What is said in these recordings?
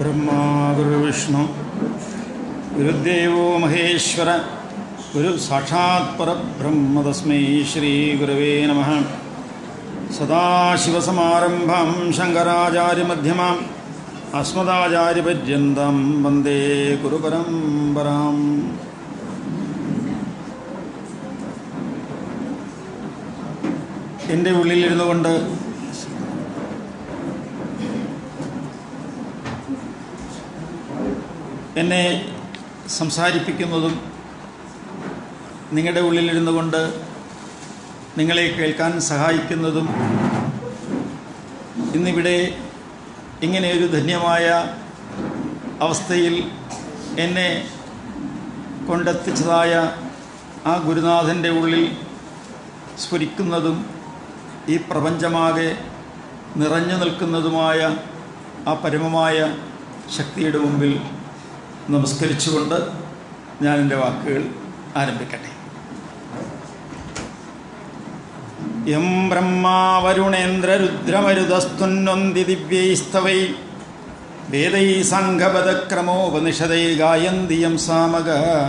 ഗുരുബ്രഹ്മാ ഗുരുവിഷ്ണു ഗുരുദേവോ മഹേശ്വര ഗുരു സാക്ഷാത് പരബ്രഹ്മ തസ്മൈ ശ്രീ ഗുരവേ നമ സദാശിവസമാരംഭം ശങ്കരാചാര്യമധ്യമാം അസ്മദാചാര്യപര്യന്തം വന്ദേ ഗുരുപരമ്പരാം എൻ്റെ ഉള്ളിലിരുന്നു കൊണ്ട് എന്നെ സംസാരിപ്പിക്കുന്നതും നിങ്ങളുടെ ഉള്ളിലിരുന്നു കൊണ്ട് നിങ്ങളെ കേൾക്കാൻ സഹായിക്കുന്നതും ഇന്നിവിടെ ഇങ്ങനെയൊരു ധന്യമായ അവസ്ഥയിൽ എന്നെ കൊണ്ടെത്തിച്ചതായ ആ ഗുരുനാഥൻ്റെ ഉള്ളിൽ സ്ഫുരിക്കുന്നതും ഈ പ്രപഞ്ചമാകെ നിറഞ്ഞു നിൽക്കുന്നതുമായ ആ പരമമായ ശക്തിയുടെ മുമ്പിൽ നമസ്കരിച്ചുകൊണ്ട് ഞാൻ എൻ്റെ വാക്കുകൾ ആരംഭിക്കട്ടെ യം ബ്രഹ്മാവരുണേന്ദ്രരുദ്രമരുതസ്തുന്നൊന്തി ദിവ്യൈസ്തവൈ വേദൈ സംഘപദക്രമോപനിഷദൈ ഗായന്തി യം സാമക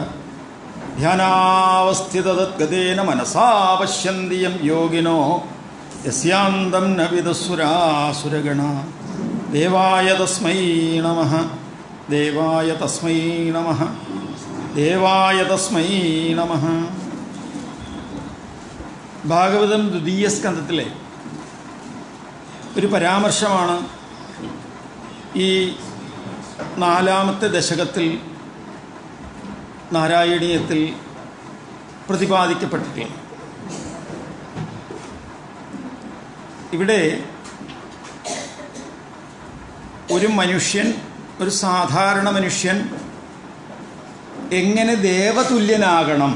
ധ്യാനാവസ്ഥിതദ്ഗതേന മനസാ പശ്യന്തി യം യോഗിനോ യസ്യാന്തം ന വിദസുരാസുരഗണ ദേവായ തസ്മൈ നമഃ ദേവായ തസ്മൈ നമഃ ദേവായ തസ്മൈ നമഃ ഭാഗവതം ദ്വിതീയ സ്കന്ധത്തിലെ ഒരു പരാമർശമാണ് ഈ നാലാമത്തെ ദശകത്തിൽ നാരായണീയത്തിൽ പ്രതിപാദിക്കപ്പെട്ടിട്ടുള്ളത് ഇവിടെ ഒരു മനുഷ്യൻ ഒരു സാധാരണ മനുഷ്യൻ എങ്ങനെ ദേവതുല്യനാകണം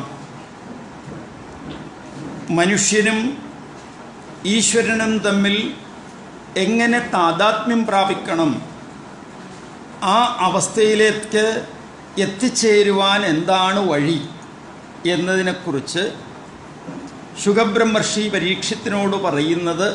മനുഷ്യനും ഈശ്വരനും തമ്മിൽ എങ്ങനെ താതാത്മ്യം പ്രാപിക്കണം ആ അവസ്ഥയിലേക്ക് എത്തിച്ചേരുവാൻ എന്താണ് വഴി എന്നതിനെക്കുറിച്ച് ശുഖബ്രഹ്മർഷി പരീക്ഷത്തിനോട് പറയുന്നത്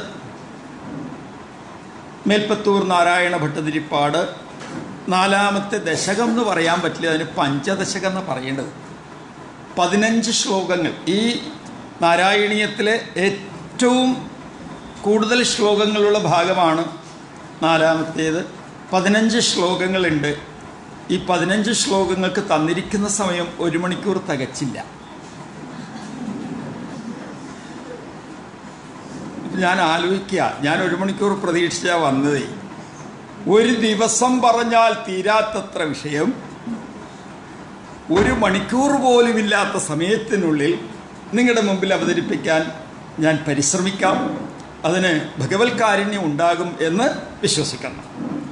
മേൽപ്പത്തൂർ നാരായണ ഭട്ടതിരിപ്പാട് നാലാമത്തെ ദശകം എന്ന് പറയാൻ പറ്റില്ല അതിന് പഞ്ചദശകം എന്ന് പറയേണ്ടത് പതിനഞ്ച് ശ്ലോകങ്ങൾ ഈ നാരായണീയത്തിലെ ഏറ്റവും കൂടുതൽ ശ്ലോകങ്ങളുള്ള ഭാഗമാണ് നാലാമത്തേത് പതിനഞ്ച് ശ്ലോകങ്ങളുണ്ട് ഈ പതിനഞ്ച് ശ്ലോകങ്ങൾക്ക് തന്നിരിക്കുന്ന സമയം ഒരു മണിക്കൂർ തികച്ചില്ല ഞാൻ ആലോചിക്കുക ഞാൻ ഒരു മണിക്കൂർ പ്രതീക്ഷിച്ചാ വന്നതേ ഒരു ദിവസം പറഞ്ഞാൽ തീരാത്തത്ര വിഷയം ഒരു മണിക്കൂർ പോലുമില്ലാത്ത സമയത്തിനുള്ളിൽ നിങ്ങളുടെ മുമ്പിൽ അവതരിപ്പിക്കാൻ ഞാൻ പരിശ്രമിക്കാം അതിന് ഭഗവത്കാരുണ്യം ഉണ്ടാകും എന്ന് വിശ്വസിക്കണം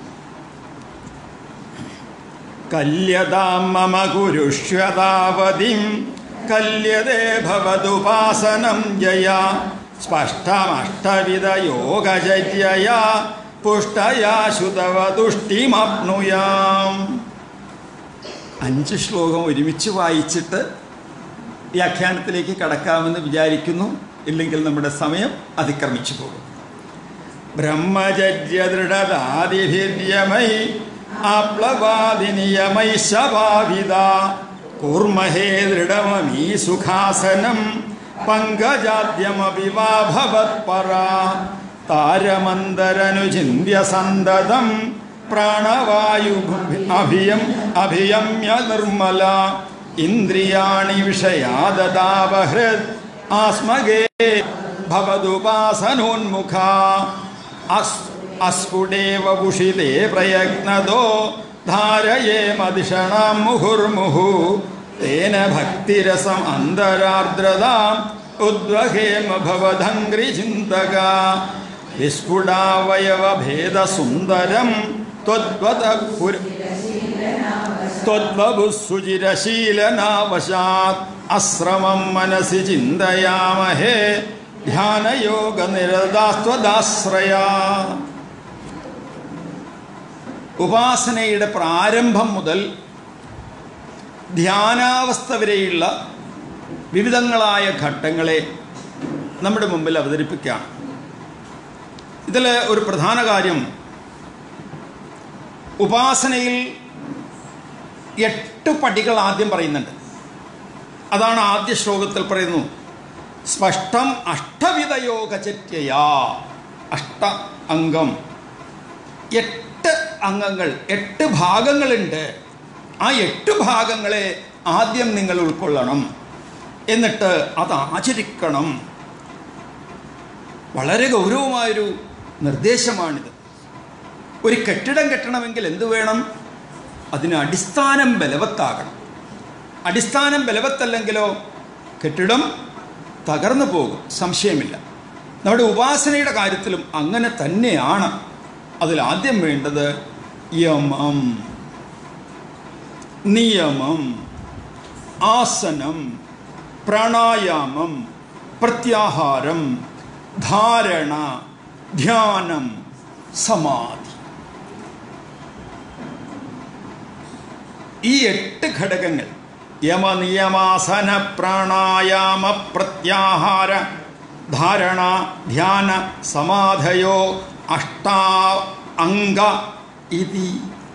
കല്യതാം മമ ഗുരുഷ്വതാവതിം കല്യതേ ഭവതുപാസനം ജയ സ്പഷ്ടമഷ്ടവിധ യോഗചര്യയാ പുഷ്ടയാ ശുതവതുഷ്ടിമപ്നുയാം അഞ്ച് ശ്ലോകം ഒരുമിച്ച് വായിച്ചിട്ട് വ്യാഖ്യാനത്തിലേക്ക് കടക്കാമെന്ന് വിചാരിക്കുന്നു ഇല്ലെങ്കിൽ നമ്മുടെ സമയം അതിക്രമിച്ചു പോകും ബ്രഹ്മചര്യദൃഢദാതിഭിര്യമൈ ആപ്ലവാദിനിയമൈ ശഭാവിത കൂർമഹേ ദൃഢമീ സുഖാസനം പങ്കജാദ്യമപി വാ ഭവത്പരാ താരമന്തരനുചിന്യ സന്തതം പ്രാണവായു അഭിയം അഭിയമ്യ നിർമ്മല ഇന്ദ്രിയാണി വിഷയാദതാവഹൃത് ആസ്മഗേ ഭവതുപാസനോന്മുഖ അസ് അസ്ഫുടേവ ഉഷിതേ പ്രയത്നതോ ധാരയേ മതിഷണാം മുഹുർമുഹു തേന ഭക്തിരസം അന്തരാർദ്രതാം ഉദ്വഹേമ ഭവധംഗ്രി ചിന്തക വിസ്ഫുടാവയവ ഭേദസുന്ദരം ത്വദ്വത പുര त्वद्बभुसुचिरशीलनावशात् അശ്രമം മനസി ചിന്തയാമഹേ ധ്യാനയോഗ നിരതാസ്ത്വദാശ്രയ ഉപാസനയുടെ പ്രാരംഭം മുതൽ ധ്യാനാവസ്ഥ വരെയുള്ള വിവിധങ്ങളായ ഘട്ടങ്ങളെ നമ്മുടെ മുമ്പിൽ അവതരിപ്പിക്കാം ഇതിൽ ഒരു പ്രധാന കാര്യം ഉപാസനയിൽ എട്ട് പടികൾ ആദ്യം പറയുന്നുണ്ട് അതാണ് ആദ്യ ശ്ലോകത്തിൽ പറയുന്നു സ്പഷ്ടം അഷ്ടവിധയോഗചര്യയാ അഷ്ട അംഗം എട്ട് അംഗങ്ങൾ എട്ട് ഭാഗങ്ങളുണ്ട് ആ എട്ട് ഭാഗങ്ങളെ ആദ്യം നിങ്ങൾ ഉൾക്കൊള്ളണം എന്നിട്ട് അത് ആചരിക്കണം വളരെ ഗൗരവമായൊരു നിർദ്ദേശമാണിത് ഒരു കെട്ടിടം കെട്ടണമെങ്കിൽ എന്ത് വേണം അതിന് അടിസ്ഥാനം ബലവത്താകണം അടിസ്ഥാനം ബലവത്തല്ലെങ്കിലോ കെട്ടിടം തകർന്നു പോകും സംശയമില്ല നമ്മുടെ ഉപാസനയുടെ കാര്യത്തിലും അങ്ങനെ തന്നെയാണ് അതിൽ ആദ്യം വേണ്ടത് യമം നിയമം ആസനം പ്രാണായാമം പ്രത്യാഹാരം ധാരണ ധ്യാനം സമാധി ഈ എട്ട് ഘടകങ്ങൾ യമനിയമാസന പ്രാണായാമ പ്രത്യാഹാര ധാരണ ധ്യാന സമാധയോ അഷ്ടാ അംഗ ഇതി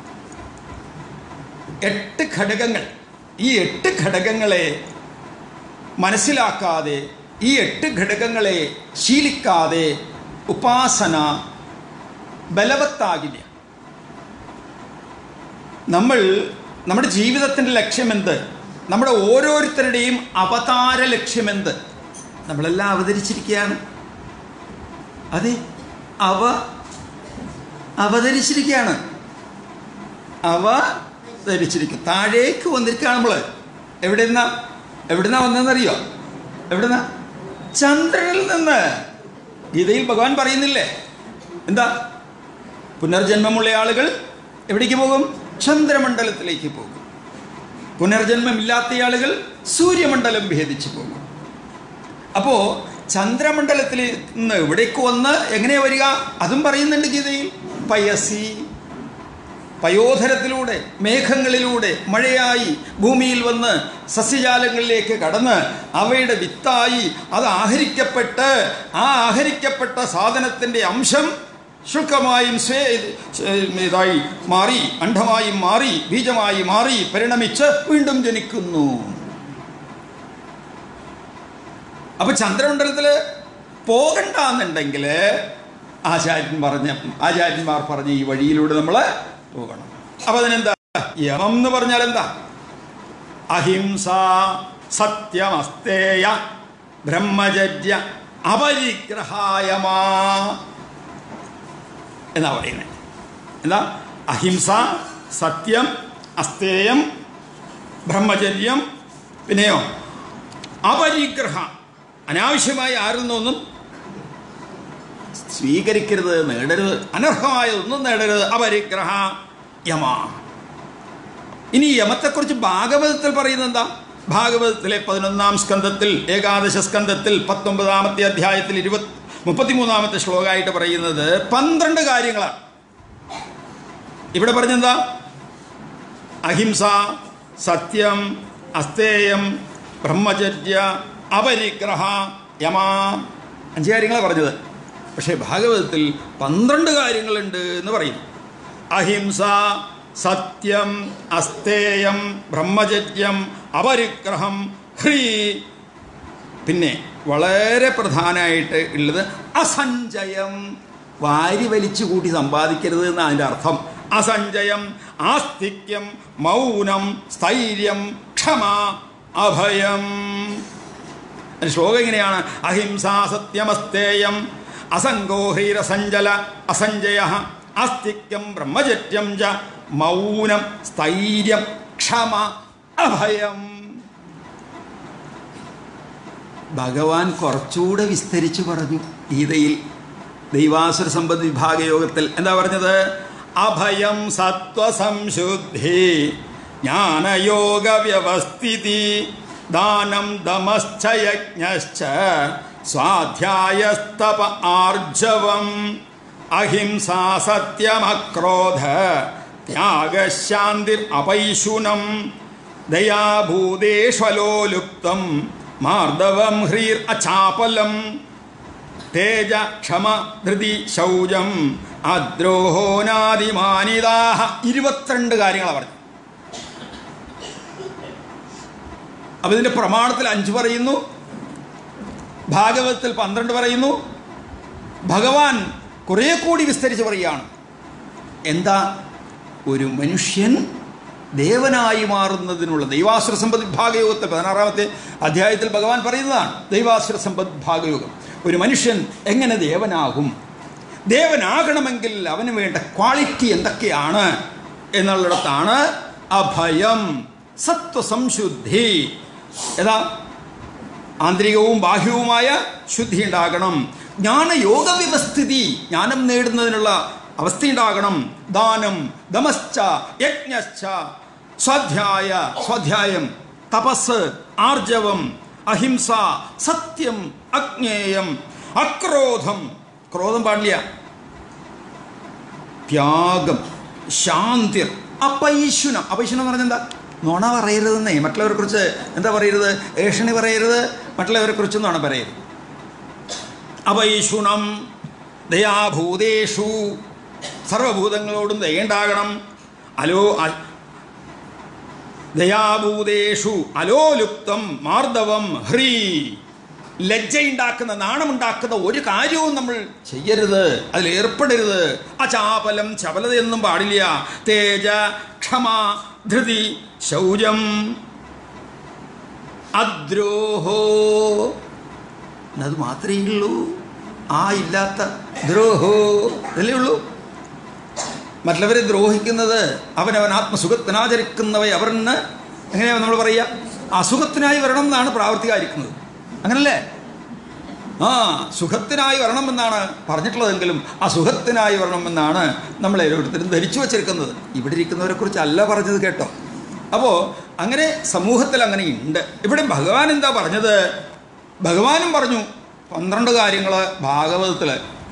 എട്ട് ഘടകങ്ങൾ ഈ എട്ട് ഘടകങ്ങളെ മനസ്സിലാക്കാതെ ഈ എട്ട് ഘടകങ്ങളെ ശീലിക്കാതെ ഉപാസന ബലവത്താകില്ല നമ്മൾ നമ്മുടെ ജീവിതത്തിൻ്റെ ലക്ഷ്യമെന്ത് നമ്മുടെ ഓരോരുത്തരുടെയും അവതാര ലക്ഷ്യമെന്ത് നമ്മളെല്ലാം അവതരിച്ചിരിക്കുകയാണ് അതെ അവ അവതരിച്ചിരിക്കുകയാണ് അവ ധരിച്ചിരിക്കും താഴേക്ക് വന്നിരിക്കുകയാണ് നമ്മൾ എവിടെ നിന്നാ എവിടെ നിന്നാ വന്നതെന്നറിയോ എവിടെ നിന്നാ ചന്ദ്രനിൽ നിന്ന് ഗീതയിൽ ഭഗവാൻ പറയുന്നില്ലേ എന്താ പുനർജന്മമുള്ള ആളുകൾ എവിടേക്ക് പോകും ചന്ദ്രമണ്ഡലത്തിലേക്ക് പോകും പുനർജന്മമില്ലാത്ത ആളുകൾ സൂര്യമണ്ഡലം ഭേദിച്ചു പോകും അപ്പോൾ ചന്ദ്രമണ്ഡലത്തിൽ നിന്ന് ഇവിടേക്ക് വന്ന് എങ്ങനെയാ വരിക അതും പറയുന്നുണ്ട് ഗീതയിൽ പയസി പയോധരത്തിലൂടെ മേഘങ്ങളിലൂടെ മഴയായി ഭൂമിയിൽ വന്ന് സസ്യജാലങ്ങളിലേക്ക് കടന്ന് അവയുടെ വിത്തായി അത് ആഹരിക്കപ്പെട്ട് ആ ആഹരിക്കപ്പെട്ട സാധനത്തിൻ്റെ അംശം ശുക്ലമായും സ്വേ ഇതായി മാറി അണ്ഡമായും മാറി ബീജമായി മാറി പരിണമിച്ച് വീണ്ടും ജനിക്കുന്നു അപ്പൊ ചന്ദ്രമണ്ഡലത്തിൽ പോകണ്ട എന്നുണ്ടെങ്കിൽ ആചാര്യൻ പറഞ്ഞ ആചാര്യന്മാർ പറഞ്ഞ ഈ വഴിയിലൂടെ നമ്മൾ പോകണം അപ്പൊ അതിനെന്താ യമം എന്ന് പറഞ്ഞാൽ എന്താ അഹിംസ സത്യമസ്തേയ ബ്രഹ്മചര്യ അപരിഗ്രഹായമാ എന്നാ പറയുന്നത് എന്താ അഹിംസ സത്യം അസ്തേയം ബ്രഹ്മചര്യം പിന്നെയോ അപരിഗ്രഹ അനാവശ്യമായി ആരിൽ നിന്നൊന്നും സ്വീകരിക്കരുത് നേടരുത് അനർഹമായ ഒന്നും നേടരുത് അപരിഗ്രഹ യമ ഇനി യമത്തെക്കുറിച്ച് ഭാഗവതത്തിൽ പറയുന്നത് എന്താ ഭാഗവതത്തിലെ പതിനൊന്നാം സ്കന്ധത്തിൽ ഏകാദശ സ്കന്ധത്തിൽ പത്തൊമ്പതാമത്തെ അധ്യായത്തിൽ ഇരുപത്തി മുപ്പത്തിമൂന്നാമത്തെ ശ്ലോകമായിട്ട് പറയുന്നത് പന്ത്രണ്ട് കാര്യങ്ങളാണ് ഇവിടെ പറഞ്ഞെന്താ അഹിംസ സത്യം അസ്തേയം ബ്രഹ്മചര്യ അപരിഗ്രഹ യമ അഞ്ച് കാര്യങ്ങളാണ് പറഞ്ഞത് പക്ഷേ ഭാഗവതത്തിൽ പന്ത്രണ്ട് കാര്യങ്ങളുണ്ട് എന്ന് പറയുന്നു അഹിംസ സത്യം അസ്തേയം ബ്രഹ്മചര്യം അപരിഗ്രഹം ഹ്രീ പിന്നെ വളരെ പ്രധാനമായിട്ട് ഉള്ളത് അസഞ്ചയം വാരി വലിച്ചു കൂട്ടി സമ്പാദിക്കരുത് എന്ന് അതിൻ്റെ അർത്ഥം അസഞ്ചയം ആസ്തിക്യം മൗനം സ്ഥൈര്യം ക്ഷമ അഭയം അതിന് ശ്ലോകം എങ്ങനെയാണ് അഹിംസ സത്യമസ്തേയം അസംഗോ ഹ്രീരസഞ്ചല അസഞ്ചയ ആസ്തിക്യം ബ്രഹ്മചര്യം ച മൗനം സ്ഥൈര്യം ക്ഷമ അഭയം ഭഗവാൻ കുറച്ചുകൂടെ വിസ്തരിച്ചു പറഞ്ഞു ഗീതയിൽ ദൈവാസുര സമ്പദ് വിഭാഗ യോഗത്തിൽ എന്താ പറഞ്ഞത് അഭയം സത്വസംശുദ്ധി ജ്ഞാനയോഗ വ്യവസ്ഥിതി ദാനം ദമശ്ച യജ്ഞശ്ച സ്വാധ്യായസ്തപ ആർജവം അഹിംസ സത്യമക്രോധ ത്യാഗശാന്തിർ അപൈശുനം ദയാഭൂതേഷ്വലോലുപ്തം മാർദ്ദവം ഹ്രീർ അചാപലം തേജ ക്ഷമ ധൃതി ശൗചം അദ്രോഹോനാദിമാനിതാഹ ഇരുപത്തിരണ്ട് കാര്യങ്ങളാണ് പറഞ്ഞു അപ്പൊ ഇതിന്റെ പ്രമാണത്തിൽ അഞ്ച് പറയുന്നു ഭാഗവതത്തിൽ പന്ത്രണ്ട് പറയുന്നു ഭഗവാൻ കുറെ കൂടി വിസ്തരിച്ച് പറയുകയാണ് എന്താ ഒരു മനുഷ്യൻ ദേവനായി മാറുന്നതിനുള്ള ദൈവാസുര സമ്പദ് ഭാഗയോഗത്തെ പതിനാറാമത്തെ അധ്യായത്തിൽ ഭഗവാൻ പറയുന്നതാണ് ദൈവാസുര സമ്പദ് ഭാഗയോഗം ഒരു മനുഷ്യൻ എങ്ങനെ ദേവനാകും ദേവനാകണമെങ്കിൽ അവന് വേണ്ട ക്വാളിറ്റി എന്തൊക്കെയാണ് എന്നുള്ളിടത്താണ് അഭയം സത്വസംശുദ്ധി ഏതാ ആന്തരികവും ബാഹ്യവുമായ ശുദ്ധി ഉണ്ടാകണം ജ്ഞാനയോഗ വ്യവസ്ഥിതി ജ്ഞാനം നേടുന്നതിനുള്ള അവസ്ഥയുണ്ടാകണം ദാനം ദമശ്ച യജ്ഞശ്ച സ്വാധ്യായ സ്വാധ്യായം തപസ് ആർജവം അഹിംസ സത്യം അജ്ഞേയം അക്രോധം ക്രോധം പാടില്ല ത്യാഗം ശാന്തിർ അപൈശുനം അപൈശുനം എന്ന് പറഞ്ഞാൽ എന്താ നുണ പറയരുതെന്നേ മറ്റുള്ളവരെ കുറിച്ച് എന്താ പറയരുത് ഏഷണി പറയരുത് മറ്റുള്ളവരെ കുറിച്ച് നുണ പറയരുത് അപൈശുണം ദയാഭൂതേഷു സർവഭൂതങ്ങളോടും ദയുണ്ടാകണം അലോ അ- ദയാഭൂതേഷു അലോലുപ്തം മാർദ്ദവം ഹ്രീ ലജ്ജയുണ്ടാക്കുന്ന നാണമുണ്ടാക്കുന്ന ഒരു കാര്യവും നമ്മൾ ചെയ്യരുത് അതിൽ ഏർപ്പെടരുത് അചാപലം ചപലതയൊന്നും പാടില്ല തേജ ക്ഷമ ധൃതി ശൗചം അദ്രോഹോ അത് മാത്രമേ ഉള്ളൂ ആ ഇല്ലാത്ത ദ്രോഹോ ഇതല്ലേ ഉള്ളൂ മറ്റുള്ളവരെ ദ്രോഹിക്കുന്നത് അവനവൻ ആത്മസുഖത്തിനാചരിക്കുന്നവയെ അവരെന്ന് എങ്ങനെയാണ് നമ്മൾ പറയുക അസുഖത്തിനായി വരണം എന്നാണ് പ്രാവർത്തികായിരിക്കുന്നത് അങ്ങനല്ലേ ആ സുഖത്തിനായി വരണമെന്നാണ് പറഞ്ഞിട്ടുള്ളതെങ്കിലും അസുഖത്തിനായി വരണമെന്നാണ് നമ്മൾ ഓരോരുത്തരും ധരിച്ചു വച്ചിരിക്കുന്നത് ഇവിടെ ഇരിക്കുന്നവരെ കുറിച്ച് അല്ല പറഞ്ഞത് കേട്ടോ അപ്പോൾ അങ്ങനെ സമൂഹത്തിൽ അങ്ങനെ ഉണ്ട് ഇവിടെ ഭഗവാൻ എന്താ പറഞ്ഞത് ഭഗവാനും പറഞ്ഞു പന്ത്രണ്ട് കാര്യങ്ങൾ ഭാഗവതത്തിൽ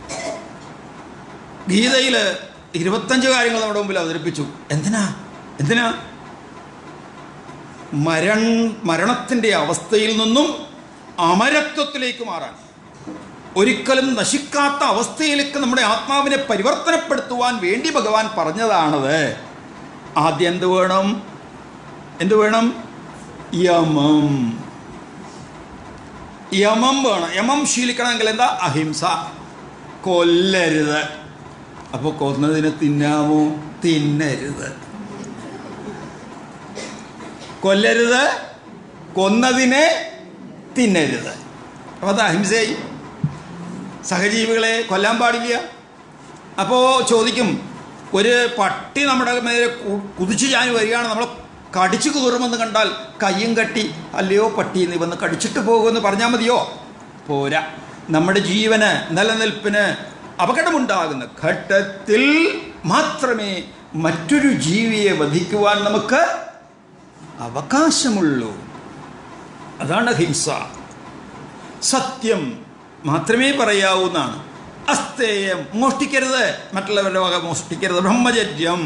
ഗീതയിൽ ഇരുപത്തഞ്ച് കാര്യങ്ങൾ നമ്മുടെ മുമ്പിൽ അവതരിപ്പിച്ചു എന്തിനാ എന്തിനാ മരൺ മരണത്തിൻ്റെ അവസ്ഥയിൽ നിന്നും അമരത്വത്തിലേക്ക് മാറാൻ ഒരിക്കലും നശിക്കാത്ത അവസ്ഥയിലേക്ക് നമ്മുടെ ആത്മാവിനെ പരിവർത്തനപ്പെടുത്തുവാൻ വേണ്ടി ഭഗവാൻ പറഞ്ഞതാണത് ആദ്യം എന്ത് വേണം എന്ത് വേണം യമം യമം വേണം യമം ശീലിക്കണമെങ്കിൽ എന്താ അഹിംസ കൊല്ലരുത് അപ്പോൾ കൊന്നതിനെ തിന്നാമോ തിന്നരുത് കൊല്ലരുത് കൊന്നതിനെ തിന്നരുത് അപ്പോൾ അത് അഹിംസയായി സഹജീവികളെ കൊല്ലാൻ പാടില്ല അപ്പോൾ ചോദിക്കും ഒരു പട്ടി നമ്മുടെ മേലെ കു- കുതിച്ചു ചാൻ വരികയാണ് നമ്മൾ കടിച്ചു കീറുമെന്ന് കണ്ടാൽ കയ്യും കട്ടി അല്ലയോ പട്ടി നീ വന്ന് കടിച്ചിട്ട് പോകുമെന്ന് പറഞ്ഞാൽ മതിയോ പോരാ നമ്മുടെ ജീവന് നിലനിൽപ്പിന് അപകടമുണ്ടാകുന്ന ഘട്ടത്തിൽ മാത്രമേ മറ്റൊരു ജീവിയെ വധിക്കുവാൻ നമുക്ക് അവകാശമുള്ളൂ അതാണ് ഹിംസ സത്യം മാത്രമേ പറയാവൂന്നാണ് അസ്തേയം മോഷ്ടിക്കരുത് മറ്റുള്ളവരുടെ വക മോഷ്ടിക്കരുത് ബ്രഹ്മചര്യം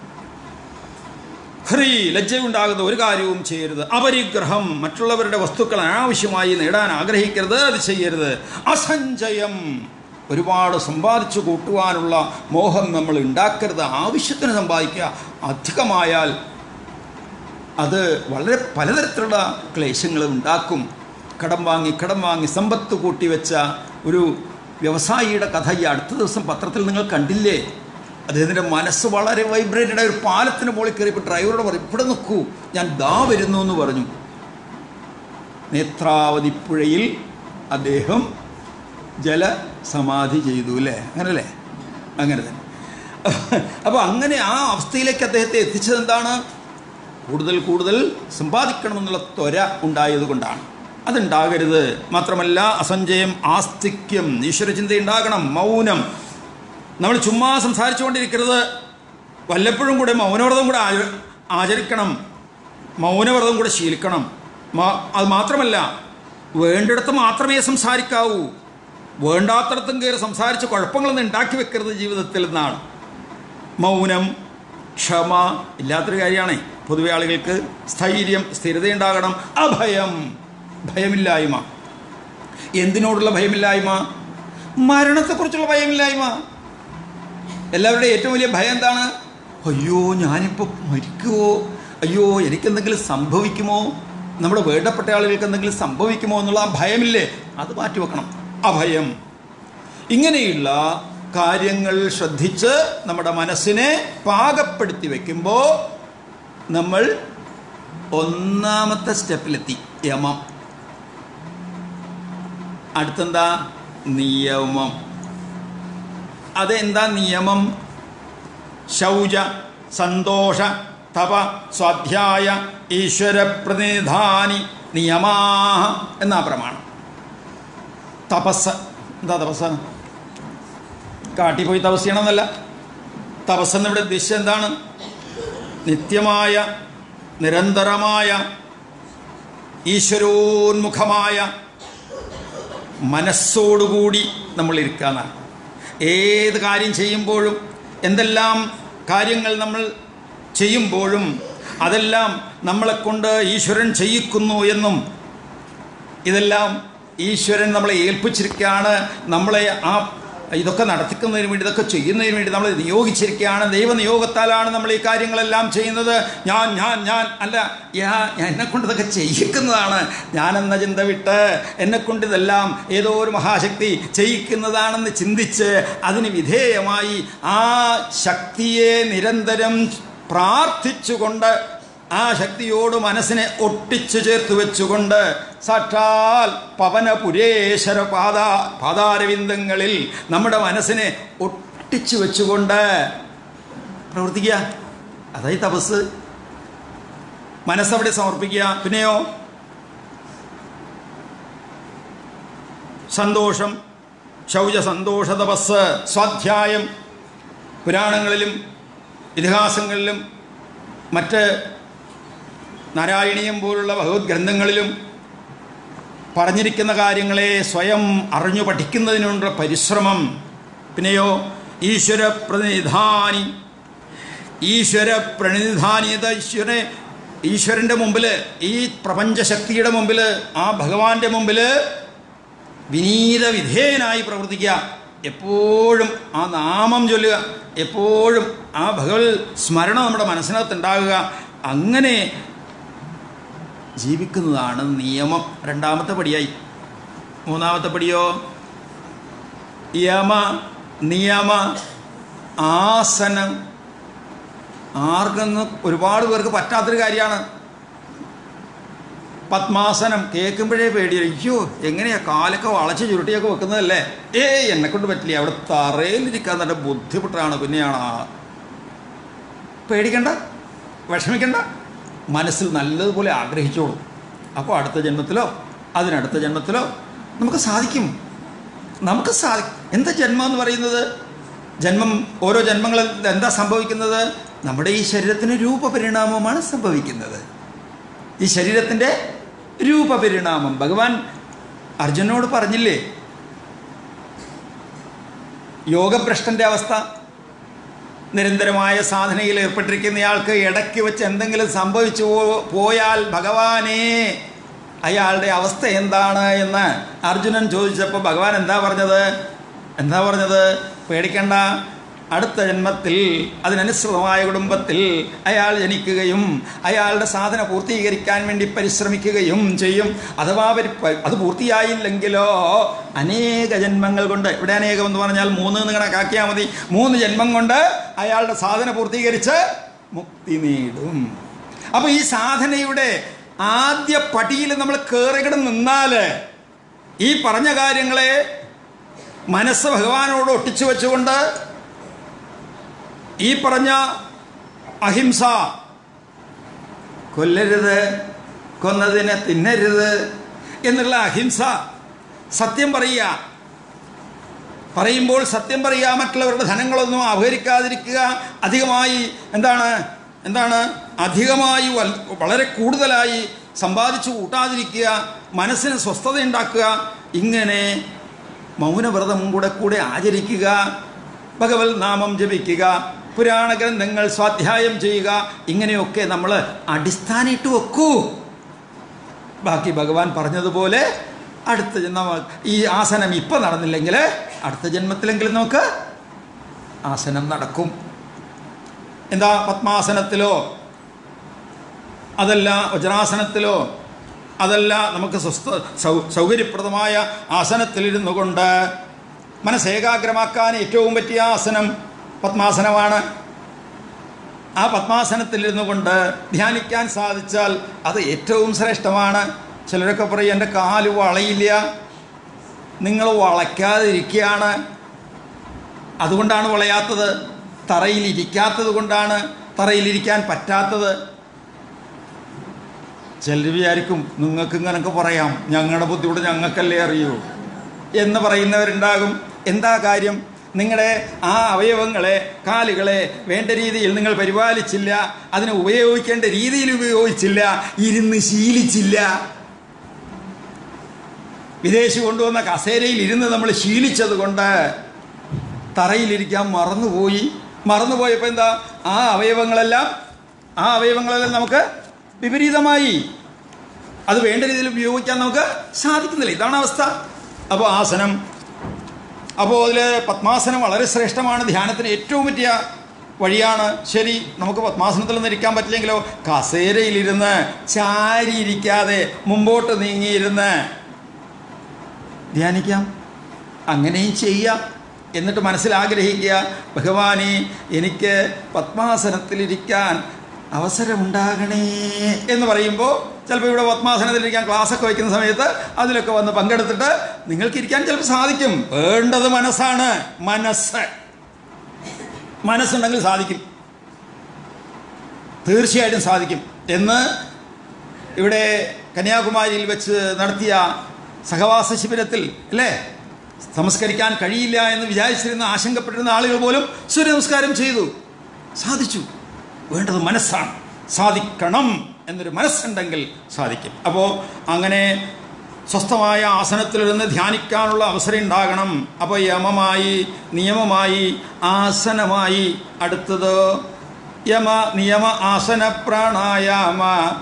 ഹ്രീ ലജ്ജയുണ്ടാകുന്ന ഒരു കാര്യവും ചെയ്യരുത് അപരിഗ്രഹം മറ്റുള്ളവരുടെ വസ്തുക്കൾ അനാവശ്യമായി നേടാൻ ആഗ്രഹിക്കരുത് അത് ചെയ്യരുത് അസഞ്ചയം ഒരുപാട് സമ്പാദിച്ചു കൂട്ടുവാനുള്ള മോഹം നമ്മൾ ഉണ്ടാക്കരുത് ആവശ്യത്തിന് സമ്പാദിക്കുക അധികമായാൽ അത് വളരെ പലതരത്തിലുള്ള ക്ലേശങ്ങൾ ഉണ്ടാക്കും കടം വാങ്ങി കടം വാങ്ങി സമ്പത്ത് കൂട്ടിവെച്ച ഒരു വ്യവസായിയുടെ കഥ ഈ അടുത്ത ദിവസം പത്രത്തിൽ നിങ്ങൾ കണ്ടില്ലേ അദ്ദേഹത്തിൻ്റെ മനസ്സ് വളരെ വൈബ്രേറ്റഡ് ആയ ഒരു പാലത്തിന് മുകളിൽ കയറിയപ്പോൾ ഡ്രൈവറോട് പറയും ഇവിടെ നിൽക്കൂ ഞാൻ ദാ വരുന്നു എന്ന് പറഞ്ഞു നേത്രാവതി പുഴയിൽ അദ്ദേഹം ജലസമാധി ചെയ്തു അല്ലേ അങ്ങനല്ലേ അങ്ങനെ തന്നെ അപ്പോൾ അങ്ങനെ ആ അവസ്ഥയിലേക്ക് അദ്ദേഹത്തെ എത്തിച്ചത് എന്താണ് കൂടുതൽ കൂടുതൽ സമ്പാദിക്കണമെന്നുള്ള ത്വര ഉണ്ടായതുകൊണ്ടാണ് അതുണ്ടാകരുത് മാത്രമല്ല അസഞ്ചയം ആസ്തിക്യം ഈശ്വരചിന്ത ഉണ്ടാകണം മൗനം നമ്മൾ ചുമ്മാ സംസാരിച്ചുകൊണ്ടിരിക്കരുത് വല്ലപ്പോഴും കൂടെ മൗനവ്രതം കൂടെ ആച- ആചരിക്കണം മൗനവ്രതം കൂടെ ശീലിക്കണം മാ- അത് മാത്രമല്ല വേണ്ടിടത്ത് മാത്രമേ സംസാരിക്കാവൂ വേണ്ടാത്തടത്തും കയറി സംസാരിച്ച് കുഴപ്പങ്ങളൊന്നും ഉണ്ടാക്കി വെക്കരുത് ജീവിതത്തിൽ എന്നാണ് മൗനം ക്ഷമ ഇല്ലാത്തൊരു കാര്യമാണേ പൊതുവെ ആളുകൾക്ക് സ്ഥൈര്യം സ്ഥിരതയുണ്ടാകണം അഭയം ഭയമില്ലായ്മ എന്തിനോടുള്ള ഭയമില്ലായ്മ മരണത്തെക്കുറിച്ചുള്ള ഭയമില്ലായ്മ എല്ലാവരുടെയും ഏറ്റവും വലിയ ഭയം എന്താണ് അയ്യോ ഞാനിപ്പോൾ മരിക്കുമോ അയ്യോ എനിക്കെന്തെങ്കിലും സംഭവിക്കുമോ നമ്മുടെ വേണ്ടപ്പെട്ട ആളുകൾക്ക് എന്തെങ്കിലും സംഭവിക്കുമോ എന്നുള്ള ആ ഭയമില്ലേ അത് മാറ്റിവെക്കണം അഭയം ഇങ്ങനെയുള്ള കാര്യങ്ങൾ ശ്രദ്ധിച്ച് നമ്മുടെ മനസ്സിനെ പാകപ്പെടുത്തി വെക്കുമ്പോൾ നമ്മൾ ഒന്നാമത്തെ സ്റ്റെപ്പിലെത്തി യമം അടുത്തെന്താ നിയമം അതെന്താ നിയമം ശൗച സന്തോഷ തപ സ്വാധ്യായ ഈശ്വര പ്രതിനിധാനി നിയമാ എന്നാ പ്രമാണം തപസ് എന്താ തപസ് കാട്ടി പോയി തപസ് ചെയ്യണമെന്നല്ല തപസ് എന്നിവിടെ ഉദ്ദേശിച്ചത് എന്താണ് നിത്യമായ നിരന്തരമായ ഈശ്വരോന്മുഖമായ മനസ്സോടുകൂടി നമ്മൾ ഇരിക്കാന്നാണ് ഏത് കാര്യം ചെയ്യുമ്പോഴും എന്തെല്ലാം കാര്യങ്ങൾ നമ്മൾ ചെയ്യുമ്പോഴും അതെല്ലാം നമ്മളെക്കൊണ്ട് ഈശ്വരൻ ചെയ്യിക്കുന്നു എന്നും ഇതെല്ലാം ഈശ്വരൻ നമ്മളെ ഏൽപ്പിച്ചിരിക്കുകയാണ് നമ്മളെ ആ ഇതൊക്കെ നടത്തിക്കുന്നതിന് വേണ്ടി ഇതൊക്കെ ചെയ്യുന്നതിന് വേണ്ടി നമ്മളെ നിയോഗിച്ചിരിക്കുകയാണ് ദൈവനിയോഗത്താലാണ് നമ്മൾ ഈ കാര്യങ്ങളെല്ലാം ചെയ്യുന്നത് ഞാൻ ഞാൻ ഞാൻ അല്ല യാ എന്നെ കൊണ്ട് ഇതൊക്കെ ചെയ്യിക്കുന്നതാണ് ഞാനെന്ന ചിന്ത വിട്ട് എന്നെ കൊണ്ട് ഇതെല്ലാം ഏതോ ഒരു മഹാശക്തി ചെയ്യിക്കുന്നതാണെന്ന് ചിന്തിച്ച് അതിന് വിധേയമായി ആ ശക്തിയെ നിരന്തരം പ്രാർത്ഥിച്ചുകൊണ്ട് ആ ശക്തിയോട് മനസ്സിനെ ഒട്ടിച്ചു ചേർത്ത് വെച്ചുകൊണ്ട് സാക്ഷാൽ പവനപുരേശ്വര പാദ പാതാരവിന്ദങ്ങളിൽ നമ്മുടെ മനസ്സിനെ ഒട്ടിച്ചു വെച്ചുകൊണ്ട് പ്രവർത്തിക്കുക അതായി തപസ് മനസ്സവിടെ സമർപ്പിക്കുക പിന്നെയോ സന്തോഷം ശൗച സന്തോഷ തപസ് സ്വാധ്യായം പുരാണങ്ങളിലും ഇതിഹാസങ്ങളിലും മറ്റ് നാരായണീയം പോലുള്ള ഭഗവത് ഗ്രന്ഥങ്ങളിലും പറഞ്ഞിരിക്കുന്ന കാര്യങ്ങളെ സ്വയം അറിഞ്ഞു പഠിക്കുന്നതിനുള്ള പരിശ്രമം പിന്നെയോ ഈശ്വര പ്രതിനിധാനി ഈശ്വര പ്രതിനിധാനിയത ഈശ്വര ഈശ്വരൻ്റെ മുമ്പിൽ ഈ പ്രപഞ്ചശക്തിയുടെ മുമ്പിൽ ആ ഭഗവാന്റെ മുമ്പിൽ വിനീത വിധേയനായി പ്രവർത്തിക്കുക എപ്പോഴും ആ നാമം ചൊല്ലുക എപ്പോഴും ആ ഭഗവത് സ്മരണ നമ്മുടെ മനസ്സിനകത്ത് ഉണ്ടാകുക അങ്ങനെ ജീവിക്കുന്നതാണ് നിയമം രണ്ടാമത്തെ പടിയായി മൂന്നാമത്തെ പടിയോ യമ നിയമ ആസനം ആർക്കെന്ന് ഒരുപാട് പേർക്ക് പറ്റാത്തൊരു കാര്യമാണ് പത്മാസനം കേൾക്കുമ്പോഴേ പേടി അയ്യോ എങ്ങനെയാ കാലൊക്കെ വളച്ച് ചുരുട്ടിയൊക്കെ വെക്കുന്നതല്ലേ ഏയ് എന്നെ കൊണ്ട് പറ്റില്ല അവിടെ തറയിലിരിക്കാൻ തന്നെ ബുദ്ധിമുട്ടാണ് പിന്നെയാണ് ആ പേടിക്കണ്ട വിഷമിക്കണ്ട മനസ്സിൽ നല്ലതുപോലെ ആഗ്രഹിച്ചോളൂ അപ്പോൾ അടുത്ത ജന്മത്തിലോ അതിനടുത്ത ജന്മത്തിലോ നമുക്ക് സാധിക്കും നമുക്ക് സാധി എന്താ ജന്മം എന്ന് പറയുന്നത് ജന്മം ഓരോ ജന്മങ്ങളിൽ എന്താ സംഭവിക്കുന്നത് നമ്മുടെ ഈ ശരീരത്തിന് രൂപപരിണാമമാണ് സംഭവിക്കുന്നത് ഈ ശരീരത്തിൻ്റെ രൂപപരിണാമം ഭഗവാൻ അർജുനോട് പറഞ്ഞില്ലേ യോഗഭ്രഷ്ടൻ്റെ അവസ്ഥ നിരന്തരമായ സാധനയിൽ ഏർപ്പെട്ടിരിക്കുന്നയാൾക്ക് ഇടയ്ക്ക് വെച്ച് എന്തെങ്കിലും സംഭവിച്ചു പോ- പോയാൽ ഭഗവാനേ അയാളുടെ അവസ്ഥ എന്താണ് എന്ന് അർജുനൻ ചോദിച്ചപ്പോൾ ഭഗവാൻ എന്താ പറഞ്ഞത് എന്താ പറഞ്ഞത് പേടിക്കണ്ട അടുത്ത ജന്മത്തിൽ അതിനനുസൃതമായ കുടുംബത്തിൽ അയാൾ ജനിക്കുകയും അയാളുടെ സാധന പൂർത്തീകരിക്കാൻ വേണ്ടി പരിശ്രമിക്കുകയും ചെയ്യും അഥവാ പരി- പ- അത് പൂർത്തിയായില്ലെങ്കിലോ അനേക ജന്മങ്ങൾ കൊണ്ട് ഇവിടെ അനേകം എന്ന് പറഞ്ഞാൽ മൂന്ന് എന്ന് കണക്കാക്കിയാൽ മതി മൂന്ന് ജന്മം കൊണ്ട് അയാളുടെ സാധന പൂർത്തീകരിച്ച് മുക്തി നേടും അപ്പോൾ ഈ സാധനയുടെ ആദ്യ പടിയിൽ നമ്മൾ കയറികിടന്ന് നിന്നാൽ ഈ പറഞ്ഞ കാര്യങ്ങളെ മനസ്സ് ഭഗവാനോട് ഒട്ടിച്ചു വെച്ചുകൊണ്ട് ഈ പറഞ്ഞ അഹിംസ കൊല്ലരുത് കൊന്നതിനെ തിന്നരുത് എന്നുള്ള അഹിംസ സത്യം പറയുക പറയുമ്പോൾ സത്യം പറയുക മറ്റുള്ളവരുടെ ധനങ്ങളൊന്നും അപഹരിക്കാതിരിക്കുക അധികമായി എന്താണ് എന്താണ് അധികമായി വൽ- വളരെ കൂടുതലായി സമ്പാദിച്ചു കൂട്ടാതിരിക്കുക മനസ്സിന് സ്വസ്ഥത ഉണ്ടാക്കുക ഇങ്ങനെ മൗനവ്രതം കൂടെ കൂടെ ആചരിക്കുക ഭഗവത് നാമം ജപിക്കുക പുരാണ ഗ്രന്ഥങ്ങൾ സ്വാധ്യായം ചെയ്യുക ഇങ്ങനെയൊക്കെ നമ്മൾ അടിസ്ഥാനിട്ട് വെക്കൂ ബാക്കി ഭഗവാൻ പറഞ്ഞതുപോലെ അടുത്ത ജന്മ ഈ ആസനം ഇപ്പം നടന്നില്ലെങ്കിൽ അടുത്ത ജന്മത്തിലെങ്കിലും നമുക്ക് ആസനം നടക്കും എന്താ പത്മാസനത്തിലോ അതല്ല വജ്രാസനത്തിലോ അതല്ല നമുക്ക് സ്വസ്ഥ സൗ സൗകര്യപ്രദമായ ആസനത്തിലിരുന്നു കൊണ്ട് മനസ്സേകാഗ്രമാക്കാൻ ഏറ്റവും പറ്റിയ ആസനം പത്മാസനമാണ് ആ പത്മാസനത്തിലിരുന്നു കൊണ്ട് ധ്യാനിക്കാൻ സാധിച്ചാൽ അത് ഏറ്റവും ശ്രേഷ്ഠമാണ് ചിലരൊക്കെ പറയും എൻ്റെ കാല് വളയില്ല നിങ്ങൾ വളയ്ക്കാതിരിക്കുകയാണ് അതുകൊണ്ടാണ് വളയാത്തത് തറയിലിരിക്കാത്തത് കൊണ്ടാണ് തറയിലിരിക്കാൻ പറ്റാത്തത് ചിലർ വിചാരിക്കും നിങ്ങൾക്ക് ഇങ്ങനൊക്കെ പറയാം ഞങ്ങളുടെ ബുദ്ധിമുട്ട് ഞങ്ങൾക്കല്ലേ അറിയൂ എന്ന് പറയുന്നവരുണ്ടാകും എന്താ കാര്യം നിങ്ങളുടെ ആ അവയവങ്ങളെ കാലുകളെ വേണ്ട രീതിയിൽ നിങ്ങൾ പരിപാലിച്ചില്ല അതിനെ ഉപയോഗിക്കേണ്ട രീതിയിൽ ഉപയോഗിച്ചില്ല ഇരുന്ന് ശീലിച്ചില്ല വിദേശി കൊണ്ടുവന്ന കസേരയിൽ ഇരുന്ന് നമ്മൾ ശീലിച്ചത് കൊണ്ട് തറയിലിരിക്കാൻ മറന്നുപോയി മറന്നുപോയപ്പോൾ എന്താ ആ അവയവങ്ങളെല്ലാം ആ അവയവങ്ങളെല്ലാം നമുക്ക് വിപരീതമായി അത് വേണ്ട രീതിയിൽ ഉപയോഗിക്കാൻ നമുക്ക് സാധിക്കുന്നില്ല ഇതാണ് അവസ്ഥ അപ്പോൾ ആസനം അപ്പോൾ അതിൽ പത്മാസനം വളരെ ശ്രേഷ്ഠമാണ് ധ്യാനത്തിന് ഏറ്റവും പറ്റിയ വഴിയാണ് ശരി നമുക്ക് പത്മാസനത്തിൽ നിന്ന് ഇരിക്കാൻ പറ്റില്ലെങ്കിലോ കസേരയിലിരുന്ന് ചാരിയിരിക്കാതെ മുമ്പോട്ട് നീങ്ങിയിരുന്ന് ധ്യാനിക്കാം അങ്ങനെയും ചെയ്യാം എന്നിട്ട് മനസ്സിലാഗ്രഹിക്കുക ഭഗവാനെ എനിക്ക് പത്മാസനത്തിലിരിക്കാൻ അവസരമുണ്ടാകണേ എന്ന് പറയുമ്പോൾ ചിലപ്പോൾ ഇവിടെ പത്മാസനത്തിലിരിക്കാൻ ക്ലാസ്സൊക്കെ വയ്ക്കുന്ന സമയത്ത് അതിലൊക്കെ വന്ന് പങ്കെടുത്തിട്ട് നിങ്ങൾക്ക് ഇരിക്കാൻ ചിലപ്പോൾ സാധിക്കും വേണ്ടത് മനസ്സാണ് മനസ്സ് മനസ്സുണ്ടെങ്കിൽ സാധിക്കും തീർച്ചയായിട്ടും സാധിക്കും എന്ന് ഇവിടെ കന്യാകുമാരിയിൽ വെച്ച് നടത്തിയ സഹവാസ ശിബിരത്തിൽ അല്ലേ നമസ്കരിക്കാൻ കഴിയില്ല എന്ന് വിചാരിച്ചിരുന്ന ആശങ്കപ്പെട്ടിരുന്ന ആളുകൾ പോലും സൂര്യ നമസ്കാരം ചെയ്തു സാധിച്ചു വേണ്ടത് മനസ്സാണ് സാധിക്കണം എന്നൊരു മനസ്സുണ്ടെങ്കിൽ സാധിക്കും അപ്പോൾ അങ്ങനെ സ്വസ്ഥമായ ആസനത്തിലിരുന്ന് ധ്യാനിക്കാനുള്ള അവസരം ഉണ്ടാകണം അപ്പോൾ യമമായി നിയമമായി ആസനമായി അടുത്തത് യമ നിയമ ആസന പ്രാണായാമ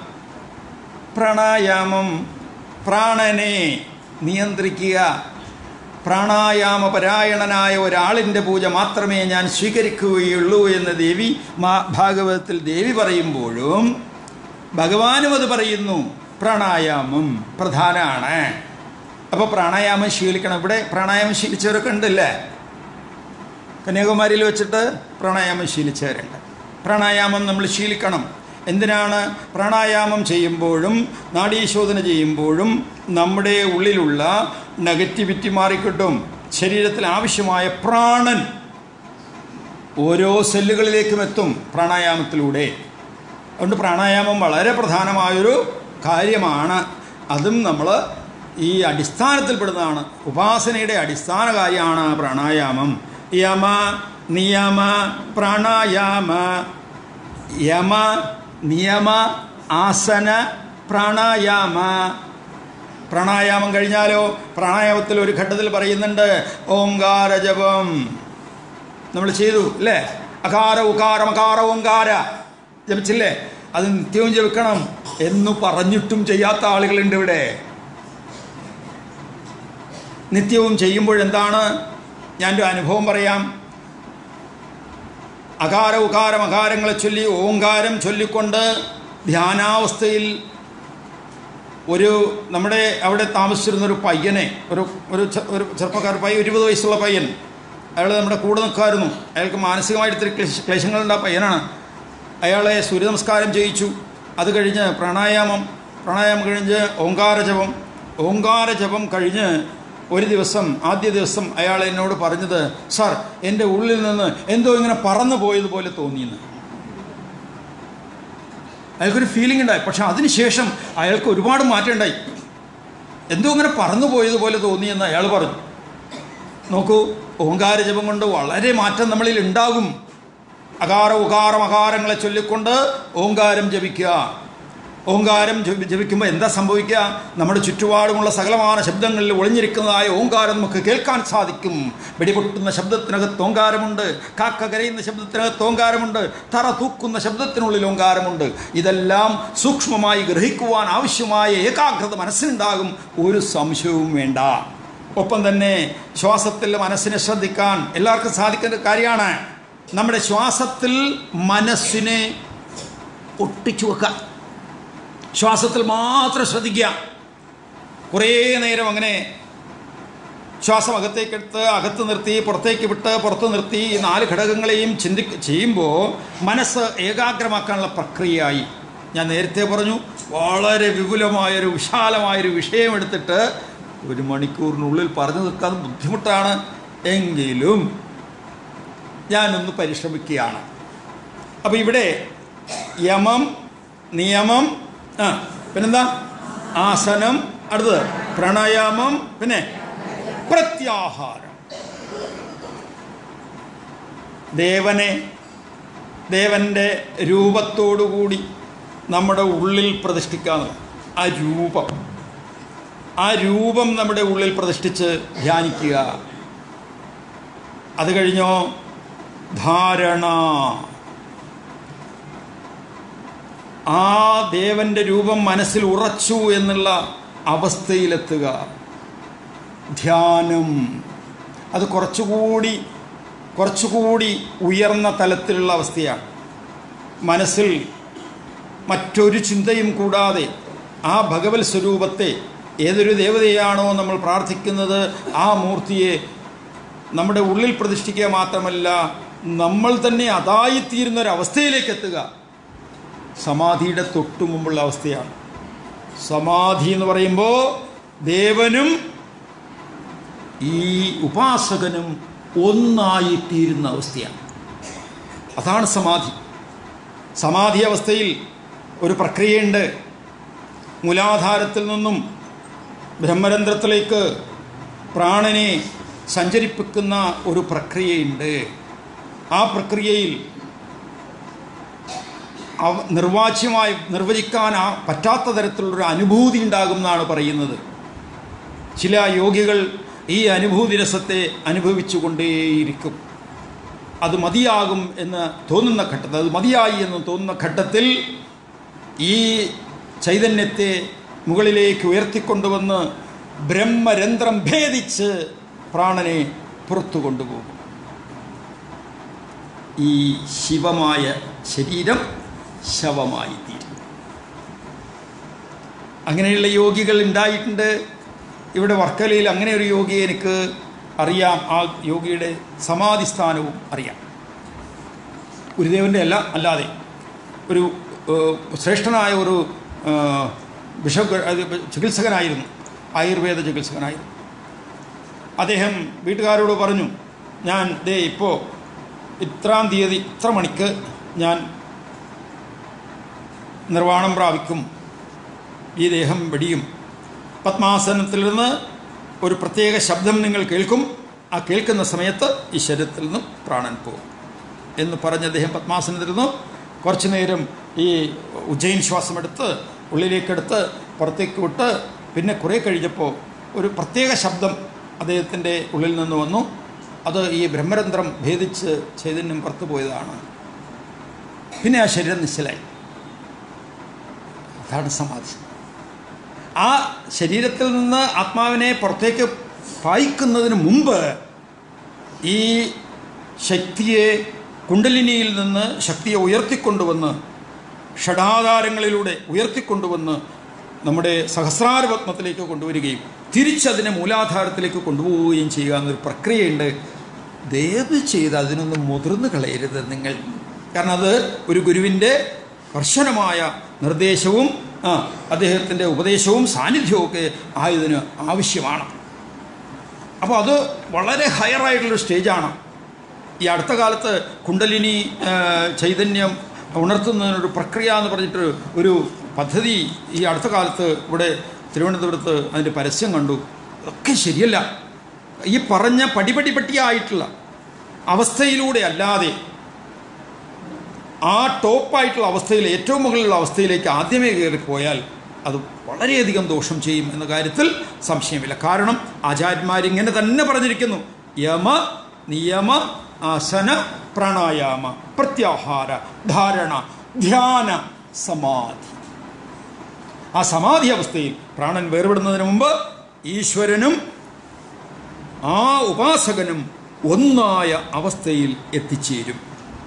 പ്രാണായാമം പ്രാണനെ നിയന്ത്രിക്കുക പ്രാണായാമ പരായണനായ ഒരാളിൻ്റെ പൂജ മാത്രമേ ഞാൻ സ്വീകരിക്കുകയുള്ളൂ എന്ന് ദേവി മാ ഭാഗവതത്തിൽ ദേവി പറയുമ്പോഴും ഭഗവാനും അത് പറയുന്നു പ്രാണായാമം പ്രധാനമാണ് അപ്പോൾ പ്രാണായാമം ശീലിക്കണം ഇവിടെ പ്രാണായാമം ശീലിച്ചവരൊക്കെ ഉണ്ടല്ലേ കന്യാകുമാരിയിൽ വെച്ചിട്ട് പ്രാണായാമം ശീലിച്ചവരുണ്ട് പ്രാണായാമം നമ്മൾ ശീലിക്കണം എന്തിനാണ് പ്രാണായാമം ചെയ്യുമ്പോഴും നാഡീശോധന ചെയ്യുമ്പോഴും നമ്മുടെ ഉള്ളിലുള്ള നെഗറ്റിവിറ്റി മാറിക്കിട്ടും ശരീരത്തിൽ ആവശ്യമായ പ്രാണൻ ഓരോ സെല്ലുകളിലേക്കും എത്തും പ്രാണായാമത്തിലൂടെ അതുകൊണ്ട് പ്രാണായാമം വളരെ പ്രധാനമായൊരു കാര്യമാണ് അതും നമ്മൾ ഈ അടിസ്ഥാനത്തിൽപ്പെടുന്നതാണ് ഉപാസനയുടെ അടിസ്ഥാന കാര്യമാണ് പ്രാണായാമം യമ നിയമ പ്രാണായാമ യമ നിയമ ആസന പ്രാണായാമ പ്രാണായാമം കഴിഞ്ഞാലോ പ്രാണായാമത്തിൽ ഒരു ഘട്ടത്തിൽ പറയുന്നുണ്ട് ഓങ്കാര ജപം നമ്മൾ ചെയ്തു അല്ലേ അകാര ഉകാര മകാര ഓങ്കാര ജപിച്ചില്ലേ അത് നിത്യവും ജപിക്കണം എന്ന് പറഞ്ഞിട്ടും ചെയ്യാത്ത ആളുകളുണ്ട് ഇവിടെ നിത്യവും ചെയ്യുമ്പോഴെന്താണ് ഞാനൊരു അനുഭവം പറയാം അകാര ഉകാരം അകാരങ്ങളെ ചൊല്ലി ഓങ്കാരം ചൊല്ലിക്കൊണ്ട് ധ്യാനാവസ്ഥയിൽ ഒരു നമ്മുടെ അവിടെ താമസിച്ചിരുന്ന ഒരു പയ്യനെ ഒരു ഒരു ചെ- ഒരു ചെറുപ്പക്കാർ പയ്യൻ ഇരുപത് വയസ്സുള്ള പയ്യൻ അയാൾ നമ്മുടെ കൂടെ നിൽക്കുമായിരുന്നു അയാൾക്ക് മാനസികമായിട്ട് ഇത്തിരി ക്ലേശ ക്ലേശങ്ങളുണ്ട് ആ പയ്യനാണ് അയാളെ സൂര്യ നമസ്കാരം ചെയ്യിച്ചു അത് കഴിഞ്ഞ് പ്രാണായാമം പ്രാണായാമം കഴിഞ്ഞ് ഓങ്കാര ജപം ഓങ്കാര ജപം കഴിഞ്ഞ് ഒരു ദിവസം ആദ്യ ദിവസം അയാൾ എന്നോട് പറഞ്ഞത് സാർ എൻ്റെ ഉള്ളിൽ നിന്ന് എന്തോ ഇങ്ങനെ പറന്നു പോയതുപോലെ തോന്നിയെന്ന് അയാൾക്കൊരു ഫീലിംഗ് ഉണ്ടായി പക്ഷെ അതിനുശേഷം അയാൾക്ക് ഒരുപാട് മാറ്റം ഉണ്ടായി എന്തോ ഇങ്ങനെ പറന്നു പോയതുപോലെ തോന്നിയെന്ന് അയാൾ പറഞ്ഞു നോക്കൂ ഓങ്കാര ജപം കൊണ്ട് വളരെ മാറ്റം നമ്മളിൽ ഉണ്ടാകും അകാര ഉകാരം അകാരങ്ങളെ ചൊല്ലിക്കൊണ്ട് ഓങ്കാരം ജപിക്കുക ഓങ്കാരം ജപി- ജപിക്കുമ്പോൾ എന്താ സംഭവിക്കുക നമ്മുടെ ചുറ്റുപാടുമുള്ള സകലമായ ശബ്ദങ്ങളിൽ ഒളിഞ്ഞിരിക്കുന്നതായ ഓങ്കാരം നമുക്ക് കേൾക്കാൻ സാധിക്കും വെടിപൊട്ടുന്ന ശബ്ദത്തിനകത്ത് ഓങ്കാരമുണ്ട് കാക്ക കരയുന്ന ശബ്ദത്തിനകത്ത് ഓങ്കാരമുണ്ട് തറ തൂക്കുന്ന ശബ്ദത്തിനുള്ളിൽ ഓങ്കാരമുണ്ട് ഇതെല്ലാം സൂക്ഷ്മമായി ഗ്രഹിക്കുവാൻ ആവശ്യമായ ഏകാഗ്രത മനസ്സിലുണ്ടാകും ഒരു സംശയവും വേണ്ട ഒപ്പം തന്നെ ശ്വാസത്തിൽ മനസ്സിനെ ശ്രദ്ധിക്കാൻ എല്ലാവർക്കും സാധിക്കുന്ന കാര്യമാണ് നമ്മുടെ ശ്വാസത്തിൽ മനസ്സിനെ ഒട്ടിച്ചു വെക്കുക ശ്വാസത്തിൽ മാത്രം ശ്രദ്ധിക്കുക കുറേ നേരം അങ്ങനെ ശ്വാസം അകത്തേക്കെടുത്ത് അകത്ത് നിർത്തി പുറത്തേക്ക് വിട്ട് പുറത്ത് നിർത്തി ഈ നാല് ഘടകങ്ങളെയും ചിന്തി ചെയ്യുമ്പോൾ മനസ്സ് ഏകാഗ്രമാക്കാനുള്ള പ്രക്രിയയായി ഞാൻ നേരത്തെ പറഞ്ഞു വളരെ വിപുലമായൊരു വിശാലമായൊരു വിഷയം എടുത്തിട്ട് ഒരു മണിക്കൂറിനുള്ളിൽ പറഞ്ഞു നിൽക്കാൻ ബുദ്ധിമുട്ടാണ് എങ്കിലും ഞാനൊന്ന് പരിശ്രമിക്കുകയാണ് അപ്പോൾ ഇവിടെ യമം നിയമം ആ പിന്നെന്താ ആസനം അടുത്തത് പ്രാണായാമം പിന്നെ പ്രത്യാഹാരം ദേവനെ ദേവൻ്റെ രൂപത്തോടുകൂടി നമ്മുടെ ഉള്ളിൽ പ്രതിഷ്ഠിക്കാന്ന് ആ രൂപം ആ രൂപം നമ്മുടെ ഉള്ളിൽ പ്രതിഷ്ഠിച്ച് ധ്യാനിക്കുക അത് കഴിഞ്ഞോ ധാരണ ആ ദേവന്റെ രൂപം മനസ്സിൽ ഉറച്ചു എന്നുള്ള അവസ്ഥയിലെത്തുക ധ്യാനം അത് കുറച്ചുകൂടി കുറച്ചുകൂടി ഉയർന്ന തലത്തിലുള്ള അവസ്ഥയാണ് മനസ്സിൽ മറ്റൊരു ചിന്തയും കൂടാതെ ആ ഭഗവത് സ്വരൂപത്തെ ഏതൊരു ദേവതയാണോ നമ്മൾ പ്രാർത്ഥിക്കുന്നത് ആ മൂർത്തിയെ നമ്മുടെ ഉള്ളിൽ പ്രതിഷ്ഠിക്കുക മാത്രമല്ല നമ്മൾ തന്നെ അതായിത്തീരുന്ന ഒരു അവസ്ഥയിലേക്ക് എത്തുക സമാധിയുടെ തൊട്ടു മുമ്പുള്ള അവസ്ഥയാണ് സമാധി എന്ന് പറയുമ്പോൾ ദേവനും ഈ ഉപാസകനും ഒന്നായിത്തീരുന്ന അവസ്ഥയാണ് അതാണ് സമാധി സമാധി അവസ്ഥയിൽ ഒരു പ്രക്രിയയുണ്ട് മൂലാധാരത്തിൽ നിന്നും ബ്രഹ്മരന്ധ്രത്തിലേക്ക് പ്രാണനെ സഞ്ചരിപ്പിക്കുന്ന ഒരു പ്രക്രിയയുണ്ട് ആ പ്രക്രിയയിൽ അവ നിർവാച്യമായി നിർവചിക്കാൻ ആ പറ്റാത്ത തരത്തിലുള്ളൊരു അനുഭൂതി ഉണ്ടാകും എന്നാണ് പറയുന്നത് ചില യോഗികൾ ഈ അനുഭൂതി രസത്തെ അനുഭവിച്ചു കൊണ്ടേയിരിക്കും അത് മതിയാകും എന്ന് തോന്നുന്ന ഘട്ടത്തിൽ അത് മതിയായി എന്ന് തോന്നുന്ന ഘട്ടത്തിൽ ഈ ചൈതന്യത്തെ മുകളിലേക്ക് ഉയർത്തിക്കൊണ്ടുവന്ന് ബ്രഹ്മരന്ധ്രം ഭേദിച്ച് പ്രാണനെ പുറത്തു കൊണ്ടുപോകും ഈ ശിവമായ ശരീരം ശവമായി തീരും അങ്ങനെയുള്ള യോഗികൾ ഉണ്ടായിട്ടുണ്ട് ഇവിടെ വർക്കലയിൽ അങ്ങനെ ഒരു യോഗിയെ എനിക്ക് അറിയാം ആ യോഗിയുടെ സമാധി സ്ഥാനവും അറിയാം ഗുരുദേവൻ്റെ അല്ല അല്ലാതെ ഒരു ഏഹ്, ശ്രേഷ്ഠനായ ഒരു ഏഹ്, ബിഷപ്പ് അത് ചികിത്സകനായിരുന്നു ആയുർവേദ ചികിത്സകനായിരുന്നു അദ്ദേഹം വീട്ടുകാരോട് പറഞ്ഞു ഞാൻ ദേ ഇപ്പോൾ ഇത്രാം തീയതി ഇത്ര മണിക്ക് ഞാൻ നിർവ്വാണം പ്രാപിക്കും ഈ ദേഹം വെടിയും പത്മാസനത്തിൽ നിന്ന് ഒരു പ്രത്യേക ശബ്ദം നിങ്ങൾ കേൾക്കും ആ കേൾക്കുന്ന സമയത്ത് ഈ ശരീരത്തിൽ നിന്നും പ്രാണൻ പോകും എന്ന് പറഞ്ഞ് അദ്ദേഹം പത്മാസനത്തിൽ നിന്നും കുറച്ചു നേരം ഈ ഉജ്ജയിൻ ശ്വാസമെടുത്ത് ഉള്ളിലേക്കെടുത്ത് പുറത്തേക്ക് വിട്ട് പിന്നെ കുറേ കഴിഞ്ഞപ്പോൾ ഒരു പ്രത്യേക ശബ്ദം അദ്ദേഹത്തിൻ്റെ ഉള്ളിൽ നിന്ന് വന്നു അത് ഈ ബ്രഹ്മരന്ധ്രം ഭേദിച്ച് ചൈതന്യം പുറത്തു പോയതാണ് പിന്നെ ആ ശരീരം നിശ്ചലായി അതാണ് സമാധി ആ ശരീരത്തിൽ നിന്ന് ആത്മാവിനെ പുറത്തേക്ക് പായിക്കുന്നതിന് മുമ്പ് ഈ ശക്തിയെ കുണ്ടലിനിയിൽ നിന്ന് ശക്തിയെ ഉയർത്തിക്കൊണ്ടുവന്ന് ഷഡാധാരങ്ങളിലൂടെ ഉയർത്തിക്കൊണ്ടുവന്ന് നമ്മുടെ സഹസ്രാരപത്മത്തിലേക്ക് കൊണ്ടുവരികയും തിരിച്ചതിനെ മൂലാധാരത്തിലേക്ക് കൊണ്ടുപോവുകയും ചെയ്യുക എന്നൊരു പ്രക്രിയയുണ്ട് ദയവ് ചെയ്ത് അതിനൊന്നും മുതിർന്നു കളയരുത് നിങ്ങൾ കാരണം അത് ഒരു ഗുരുവിൻ്റെ കർശനമായ നിർദ്ദേശവും ആ, അദ്ദേഹത്തിൻ്റെ ഉപദേശവും സാന്നിധ്യവും ഒക്കെ ആയതിന് ആവശ്യമാണ് അപ്പോൾ അത് വളരെ ഹയർ ആയിട്ടുള്ളൊരു സ്റ്റേജാണ് ഈ അടുത്ത കാലത്ത് കുണ്ടലിനി ആ, ചൈതന്യം ഉണർത്തുന്നതിനൊരു പ്രക്രിയ എന്ന് പറഞ്ഞിട്ട് ഒരു പദ്ധതി ഈ അടുത്ത കാലത്ത് ഇവിടെ തിരുവനന്തപുരത്ത് അതിൻ്റെ പരസ്യം കണ്ടു ഒക്കെ ശരിയല്ല ഈ പറഞ്ഞ പടിപടിപട്ടിയായിട്ടുള്ള അവസ്ഥയിലൂടെ അല്ലാതെ ആ ടോപ്പായിട്ടുള്ള അവസ്ഥയിൽ ഏറ്റവും മുകളിലുള്ള അവസ്ഥയിലേക്ക് ആദ്യമേ കയറിപ്പോയാൽ അത് വളരെയധികം ദോഷം ചെയ്യും എന്ന കാര്യത്തിൽ സംശയമില്ല കാരണം ആചാര്യന്മാരിങ്ങനെ തന്നെ പറഞ്ഞിരിക്കുന്നു യമ നിയമ ആസന പ്രാണായാമ പ്രത്യാഹാര ധാരണ ധ്യാന സമാധി ആ സമാധി അവസ്ഥയിൽ പ്രാണൻ വേർപെടുന്നതിന് മുമ്പ് ഈശ്വരനും ആ ഉപാസകനും ഒന്നായ അവസ്ഥയിൽ എത്തിച്ചേരും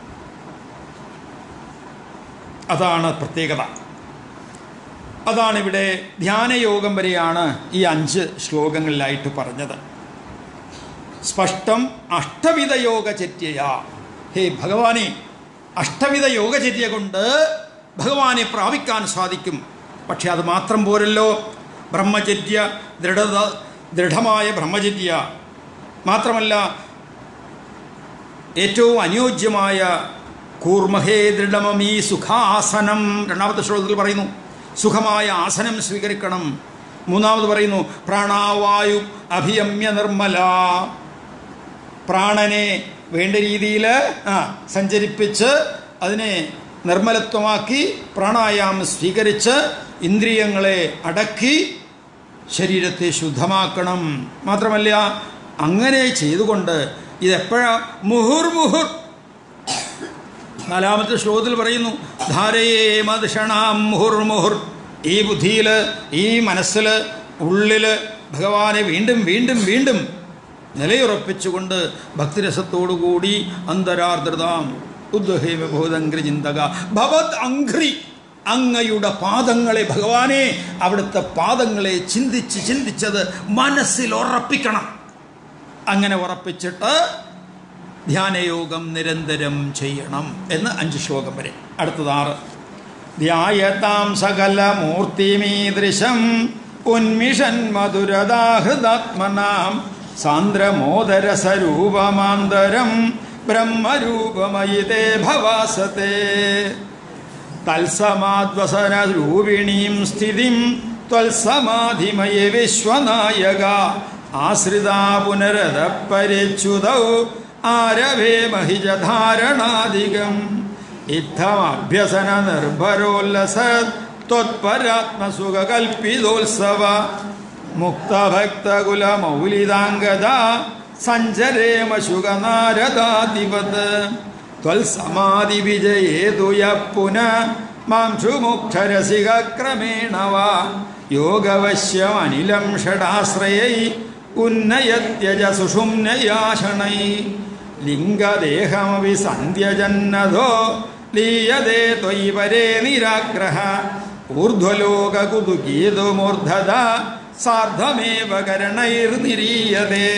അതാണ് പ്രത്യേകത അതാണ് ഇവിടെ ധ്യാനയോഗം വരെയാണ് ഈ അഞ്ച് ശ്ലോകങ്ങളിലായിട്ട് പറഞ്ഞത് സ്പഷ്ടം അഷ്ടവിധ യോഗചര്യയ ഹേ ഭഗവാനെ അഷ്ടവിധ യോഗചര്യ കൊണ്ട് ഭഗവാനെ പ്രാപിക്കാൻ സാധിക്കും പക്ഷെ അത് മാത്രം പോരല്ലോ ബ്രഹ്മചര്യ ദൃഢത ദൃഢമായ ബ്രഹ്മചര്യ മാത്രമല്ല ഏറ്റവും അനുയോജ്യമായ കൂർമഹേ ദൃഢമീ സുഖാസനം രണ്ടാമത്തെ ശ്ലോകത്തിൽ പറയുന്നു സുഖമായ ആസനം സ്വീകരിക്കണം മൂന്നാമത് പറയുന്നു പ്രാണാവായു അഭിയമ്യ നിർമ്മല പ്രാണനെ വേണ്ട രീതിയിൽ ആ സഞ്ചരിപ്പിച്ച് അതിനെ നിർമ്മലത്വമാക്കി പ്രാണായാമം സ്വീകരിച്ച് ഇന്ദ്രിയങ്ങളെ അടക്കി ശരീരത്തെ ശുദ്ധമാക്കണം മാത്രമല്ല അങ്ങനെ ചെയ്തുകൊണ്ട് ഇതെപ്പോഴാ മുഹുർ മുഹുർ നാലാമത്തെ ശ്ലോകത്തിൽ പറയുന്നു ധാരയേ മദുഷണാം മുഹുർ മുഹുർ ഈ ബുദ്ധിയിൽ ഈ മനസ്സിൽ ഉള്ളിൽ ഭഗവാനെ വീണ്ടും വീണ്ടും വീണ്ടും നിലയുറപ്പിച്ചുകൊണ്ട് ഭക്തിരസത്തോടുകൂടി അന്തരാർദ്രതാം ഉദ്ഹേമ ഭൂതംഗ്രി ചിന്തക ഭവത് അഘ്രി അങ്ങയുടെ പാദങ്ങളെ ഭഗവാനെ അവിടുത്തെ പാദങ്ങളെ ചിന്തിച്ച് ചിന്തിച്ചത് മനസ്സിൽ ഉറപ്പിക്കണം അങ്ങനെ ഉറപ്പിച്ചിട്ട് ധ്യാനയോഗം നിരന്തരം ചെയ്യണം എന്ന് അഞ്ച് ശ്ലോകം വരെ അടുത്തത് ആറ് ധ്യായതാം സകല മൂർത്തിമീദൃശം ഉന്മിഷൻ മധുരദാഹൃദാത്മനാം സാന്ദ്രമോദരസരൂപമാന്തരം ബ്രഹ്മരൂപമയിതേ ഭവാസത്തെ തത്സമാദ്വസനരൂപിണീം സ്ഥിതിം ത്വത്സമാധിമയ വിശ്വനായക ആശ്രിതാ പുനരത പരിച്യുതൗ ആരവേ മഹിജധാരണാധികം ഇത്തമഭ്യസന നിർഭരോല്ലസ ത്വത്പരാത്മസുഖകൽപ്പിതോത്സവ മുക്തഭക്തകുലമൗലിതാംഗത സഞ്ചരേമ ശുഗനാരദാധിപത് ത്വൽസമാധി വിജയേതുയ പുന മാംഷുമുക്ഷരസിക ക്രമേണ വാ യോഗവശ്യമനിലം ഷടാശ്രയൈ ഉന്നയത്യജ സുഷുമ്നയാഷണൈ ലിംഗദേഹമവി സന്ധ്യജന്നതോ ലീയതേ ത്വയി പരേ നിരാഗ്രഹ ഊർധ്വലോകുതുകീതുമൂർധത സാർദ്ധമേവ കരണൈർനിരീയതേ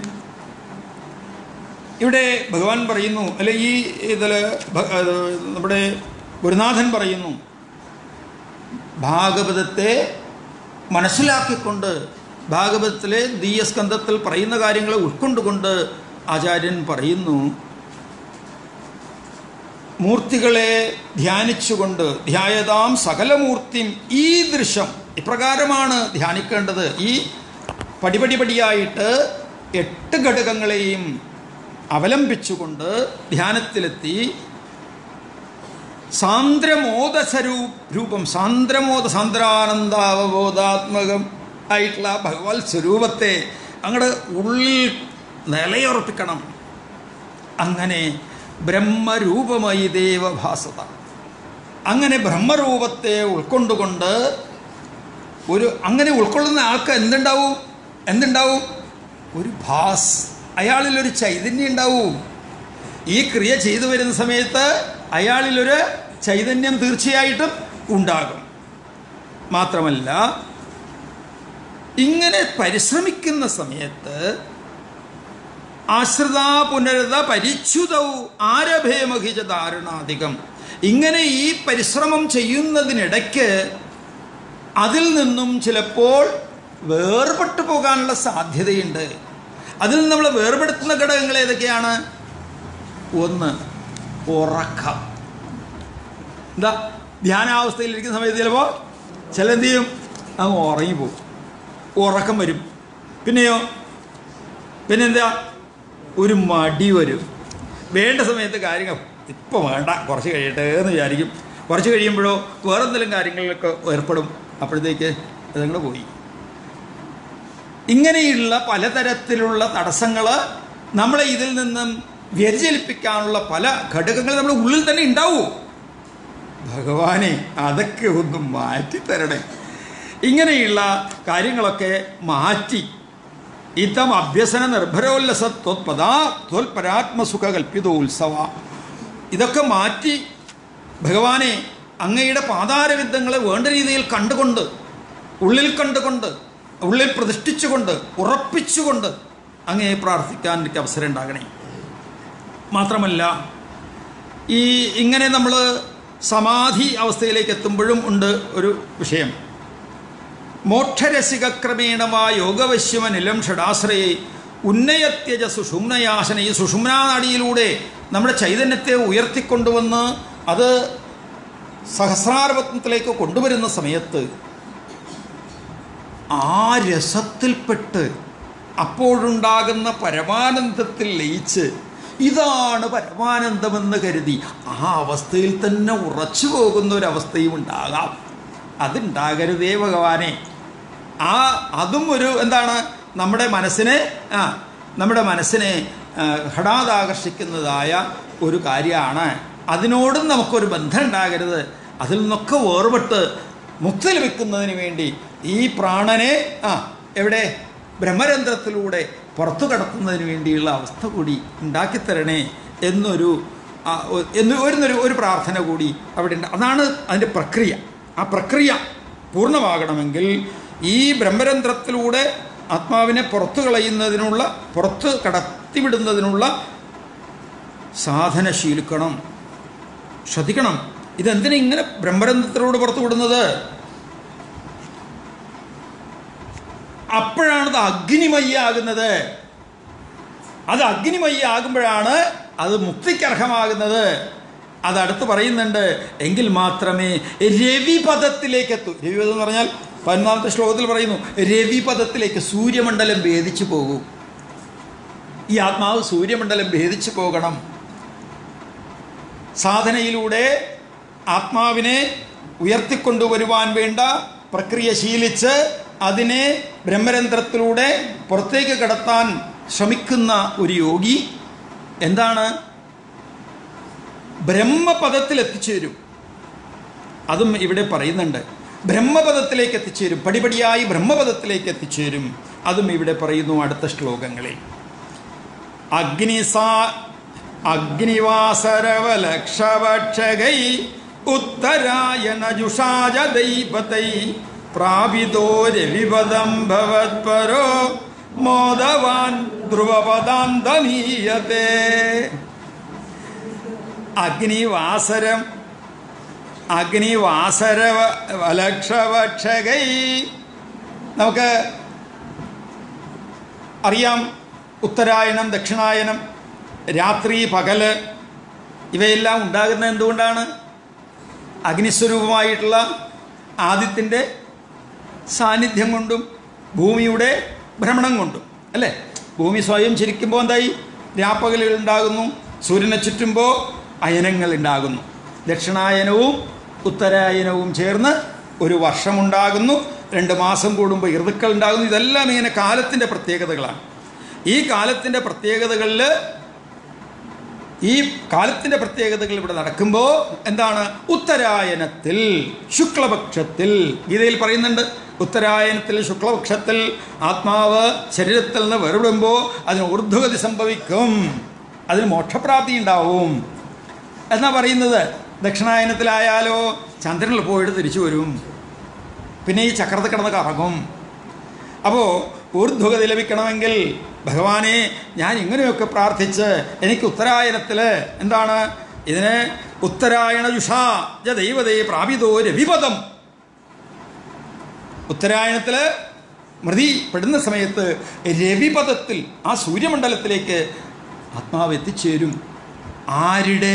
ഇവിടെ ഭഗവാൻ പറയുന്നു അല്ലെ ഈ ഇതിൽ നമ്മുടെ ഗുരുനാഥൻ പറയുന്നു ഭാഗവതത്തെ മനസ്സിലാക്കിക്കൊണ്ട് ഭാഗവതത്തിലെ ദീയസ്കന്ധത്തിൽ പറയുന്ന കാര്യങ്ങളെ ഉൾക്കൊണ്ടുകൊണ്ട് ആചാര്യൻ പറയുന്നു മൂർത്തികളെ ധ്യാനിച്ചുകൊണ്ട് ധ്യായതാം സകലമൂർത്തിയും ഈ ദൃശ്യം ഇപ്രകാരമാണ് ധ്യാനിക്കേണ്ടത് ഈ പടിപടിപടിയായിട്ട് എട്ട് ഘടകങ്ങളെയും അവലംബിച്ചുകൊണ്ട് ധ്യാനത്തിലെത്തി സാന്ദ്രമോദസ്വരൂ രൂപം സാന്ദ്രമോദ സാന്ദ്രാനന്ദാവബോധാത്മകം ആയിട്ടുള്ള ഭഗവത് സ്വരൂപത്തെ അങ്ങോട്ട് ഉള്ളിൽ നിലയുറപ്പിക്കണം അങ്ങനെ ബ്രഹ്മരൂപമായി ദേവഭാസത അങ്ങനെ ബ്രഹ്മരൂപത്തെ ഉൾക്കൊണ്ടുകൊണ്ട് ഒരു അങ്ങനെ ഉൾക്കൊള്ളുന്ന ആൾക്ക് എന്തുണ്ടാവും എന്തുണ്ടാവും ഒരു ഭാസ് അയാളിലൊരു ചൈതന്യം ഉണ്ടാവും ഈ ക്രിയ ചെയ്തു വരുന്ന സമയത്ത് അയാളിലൊരു ചൈതന്യം തീർച്ചയായിട്ടും ഉണ്ടാകും മാത്രമല്ല ഇങ്ങനെ പരിശ്രമിക്കുന്ന സമയത്ത് ആശ്രിത പുനരത പരിച്യുതവും ആരഭേമഹിച്ച ധാരണാധികം ഇങ്ങനെ ഈ പരിശ്രമം ചെയ്യുന്നതിനിടയ്ക്ക് അതിൽ നിന്നും ചിലപ്പോൾ വേർപെട്ടു പോകാനുള്ള സാധ്യതയുണ്ട് അതിൽ നിന്ന് നമ്മൾ വേർപെടുത്തുന്ന ഘടകങ്ങൾ ഏതൊക്കെയാണ് ഒന്ന് ഉറക്കം എന്താ ധ്യാനാവസ്ഥയിൽ ഇരിക്കുന്ന സമയത്ത് ചിലപ്പോൾ ചില എന്ത് ചെയ്യും അങ്ങ് ഉറങ്ങിപ്പോവും ഉറക്കം വരും പിന്നെയോ പിന്നെന്താ ഒരു മടി വരും വേണ്ട സമയത്ത് കാര്യങ്ങൾ ഇപ്പം വേണ്ട കുറച്ച് കഴിയട്ടെ എന്ന് വിചാരിക്കും കുറച്ച് കഴിയുമ്പോഴോ വേറെ എന്തെങ്കിലും കാര്യങ്ങളിലൊക്കെ ഏർപ്പെടും അപ്പോഴത്തേക്ക് അതങ്ങൾ പോയി ഇങ്ങനെയുള്ള പലതരത്തിലുള്ള തടസ്സങ്ങൾ നമ്മളെ ഇതിൽ നിന്നും വ്യതിചലിപ്പിക്കാനുള്ള പല ഘടകങ്ങൾ നമ്മുടെ ഉള്ളിൽ തന്നെ ഉണ്ടാവൂ ഭഗവാനെ അതൊക്കെ ഒന്ന് മാറ്റി തരണേ ഇങ്ങനെയുള്ള കാര്യങ്ങളൊക്കെ മാറ്റി ഇത്തം അഭ്യസന നിർഭരോല്ലസ ത്വത്പദാ ത്വൽപരാത്മസുഖ കൽപ്പിതോത്സവ ഇതൊക്കെ മാറ്റി ഭഗവാനെ അങ്ങയുടെ പാതാരവിദ്ധങ്ങളെ വേണ്ട രീതിയിൽ കണ്ടുകൊണ്ട് ഉള്ളിൽ കണ്ടുകൊണ്ട് ഉള്ളിൽ പ്രതിഷ്ഠിച്ചുകൊണ്ട് ഉറപ്പിച്ചുകൊണ്ട് അങ്ങയെ പ്രാർത്ഥിക്കാൻ എനിക്ക് അവസരം ഉണ്ടാകണേ മാത്രമല്ല ഈ ഇങ്ങനെ നമ്മൾ സമാധി അവസ്ഥയിലേക്ക് എത്തുമ്പോഴും ഉണ്ട് ഒരു വിഷയം മോക്ഷരസികക്രമേണവാ യോഗവശ്യമനിലം ഷടാശ്രയെ ഉന്നയത്യജ സുഷുമ്നയാസന ഈ സുഷുമ്നാനാടിയിലൂടെ നമ്മുടെ ചൈതന്യത്തെ ഉയർത്തിക്കൊണ്ടുവന്ന് അത് സഹസ്രാരപത്നത്തിലേക്ക് കൊണ്ടുവരുന്ന സമയത്ത് ആ രസത്തിൽപ്പെട്ട് അപ്പോഴുണ്ടാകുന്ന പരമാനന്ദത്തിൽ ലയിച്ച് ഇതാണ് പരമാനന്ദമെന്ന് കരുതി ആ അവസ്ഥയിൽ തന്നെ ഉറച്ചു പോകുന്ന ഒരവസ്ഥയും ഉണ്ടാകാം അതുണ്ടാകരുതേ ഭഗവാനെ ആ അതും ഒരു എന്താണ് നമ്മുടെ മനസ്സിനെ ആ നമ്മുടെ മനസ്സിനെ ആ, ഹഠാതാകർഷിക്കുന്നതായ ഒരു കാര്യമാണ് അതിനോടും നമുക്കൊരു ബന്ധം ഉണ്ടാകരുത് അതിൽ നിന്നൊക്കെ വേർപെട്ട് മുക്തി ലഭിക്കുന്നതിന് വേണ്ടി ഈ പ്രാണനെ ആ എവിടെ ബ്രഹ്മരന്ധ്രത്തിലൂടെ പുറത്തു കടത്തുന്നതിന് വേണ്ടിയുള്ള അവസ്ഥ കൂടി ഉണ്ടാക്കിത്തരണേ എന്നൊരു ആ, ഒ- എന്ന് ഒരു ഒരു പ്രാർത്ഥന കൂടി അവിടെ ഉണ്ട് അതാണ് അതിൻ്റെ പ്രക്രിയ ആ പ്രക്രിയ പൂർണ്ണമാകണമെങ്കിൽ ഈ ബ്രഹ്മരന്ധ്രത്തിലൂടെ ആത്മാവിനെ പുറത്തു കളയുന്നതിനുള്ള പുറത്ത് കടത്തിവിടുന്നതിനുള്ള സാധന ശീലിക്കണം ശ്രദ്ധിക്കണം ഇതെന്തിനാ ഇങ്ങനെ ബ്രഹ്മരന്ധ്രത്തിലൂടെ പുറത്തു വിടുന്നത് അപ്പോഴാണത് അഗ്നിമയ്യാകുന്നത് അത് അഗ്നിമയ്യാകുമ്പോഴാണ് അത് മുക്തിക്കർഹമാകുന്നത് അത് അടുത്ത് പറയുന്നുണ്ട് എങ്കിൽ മാത്രമേ രവിപദത്തിലേക്ക് എത്തൂ രവിപദം എന്ന് പറഞ്ഞാൽ പതിനൊന്നാമത്തെ ശ്ലോകത്തിൽ പറയുന്നു രവിപദത്തിലേക്ക് സൂര്യമണ്ഡലം ഭേദിച്ചു പോകൂ ഈ ആത്മാവ് സൂര്യമണ്ഡലം ഭേദിച്ചു പോകണം സാധനയിലൂടെ ആത്മാവിനെ ഉയർത്തിക്കൊണ്ടുവരുവാൻ വേണ്ട പ്രക്രിയ ശീലിച്ച് അതിനെ ബ്രഹ്മരന്ധ്രത്തിലൂടെ പുറത്തേക്ക് കടത്താൻ ശ്രമിക്കുന്ന ഒരു യോഗി എന്താണ് ബ്രഹ്മപദത്തിൽ എത്തിച്ചേരും അതും ഇവിടെ പറയുന്നുണ്ട് ബ്രഹ്മപദത്തിലേക്ക് എത്തിച്ചേരും പടിപടിയായി ബ്രഹ്മപദത്തിലേക്ക് എത്തിച്ചേരും അതും ഇവിടെ പറയുന്നു അടുത്ത ശ്ലോകങ്ങളിൽ അഗ്നിസാ അഗ്നിവാസരവലക്ഷവക്ഷകൈ ഉത്തരായണജുഷാജ ദൈവതൈ പ്രാപിതോ രവിപദം ഭവത്പരോ മോദവാൻ ധ്രുവപദാന്തമീയത്തെ അഗ്നിവാസരം അഗ്നിവാസര വലക്ഷവക്ഷകൈ നമുക്ക് അറിയാം ഉത്തരായണം ദക്ഷിണായനം രാത്രി പകല് ഇവയെല്ലാം ഉണ്ടാകുന്നത് എന്തുകൊണ്ടാണ് അഗ്നിസ്വരൂപമായിട്ടുള്ള ആദിത്യൻ്റെ സാന്നിധ്യം കൊണ്ടും ഭൂമിയുടെ ഭ്രമണം കൊണ്ടും അല്ലേ ഭൂമി സ്വയം ചിരിക്കുമ്പോൾ എന്തായി രാപ്പകലുകൾ ഉണ്ടാകുന്നു സൂര്യനെ ചുറ്റുമ്പോൾ അയനങ്ങൾ ഉണ്ടാകുന്നു ദക്ഷിണായനവും ഉത്തരായനവും ചേർന്ന് ഒരു വർഷമുണ്ടാകുന്നു രണ്ട് മാസം കൂടുമ്പോൾ ഋതുക്കൾ ഉണ്ടാകുന്നു ഇതെല്ലാം ഇങ്ങനെ കാലത്തിൻ്റെ പ്രത്യേകതകളാണ് ഈ കാലത്തിൻ്റെ പ്രത്യേകതകളിൽ ഈ കാലത്തിൻ്റെ പ്രത്യേകതകൾ ഇവിടെ നടക്കുമ്പോൾ എന്താണ് ഉത്തരായനത്തിൽ ശുക്ലപക്ഷത്തിൽ ഗീതയിൽ പറയുന്നുണ്ട് ഉത്തരായനത്തിൽ ശുക്ലപക്ഷത്തിൽ ആത്മാവ് ശരീരത്തിൽ നിന്ന് വേർപെടുമ്പോൾ അതിന് ഊർധ്വഗതി സംഭവിക്കും അതിന് മോക്ഷപ്രാപ്തി ഉണ്ടാവും എന്നാ പറയുന്നത് ദക്ഷിണായനത്തിലായാലോ ചന്ദ്രനിൽ പോയിട്ട് തിരിച്ചു വരും പിന്നെ ഈ ചക്രത്തിൽ കിടന്ന് കറങ്ങും അപ്പോൾ ഊർധ്വഗതി ലഭിക്കണമെങ്കിൽ ഭഗവാനെ ഞാൻ ഇങ്ങനെയൊക്കെ പ്രാർത്ഥിച്ച് എനിക്ക് ഉത്തരായനത്തിൽ എന്താണ് ഇതിന് ഉത്തരായണ ജുഷാ ജ ദൈവതേ പ്രാപിതോ രവിപദം ഉത്തരായണത്തിൽ മൃതി പെടുന്ന സമയത്ത് രവിപദത്തിൽ ആ സൂര്യമണ്ഡലത്തിലേക്ക് ആത്മാവ് എത്തിച്ചേരും ആരുടെ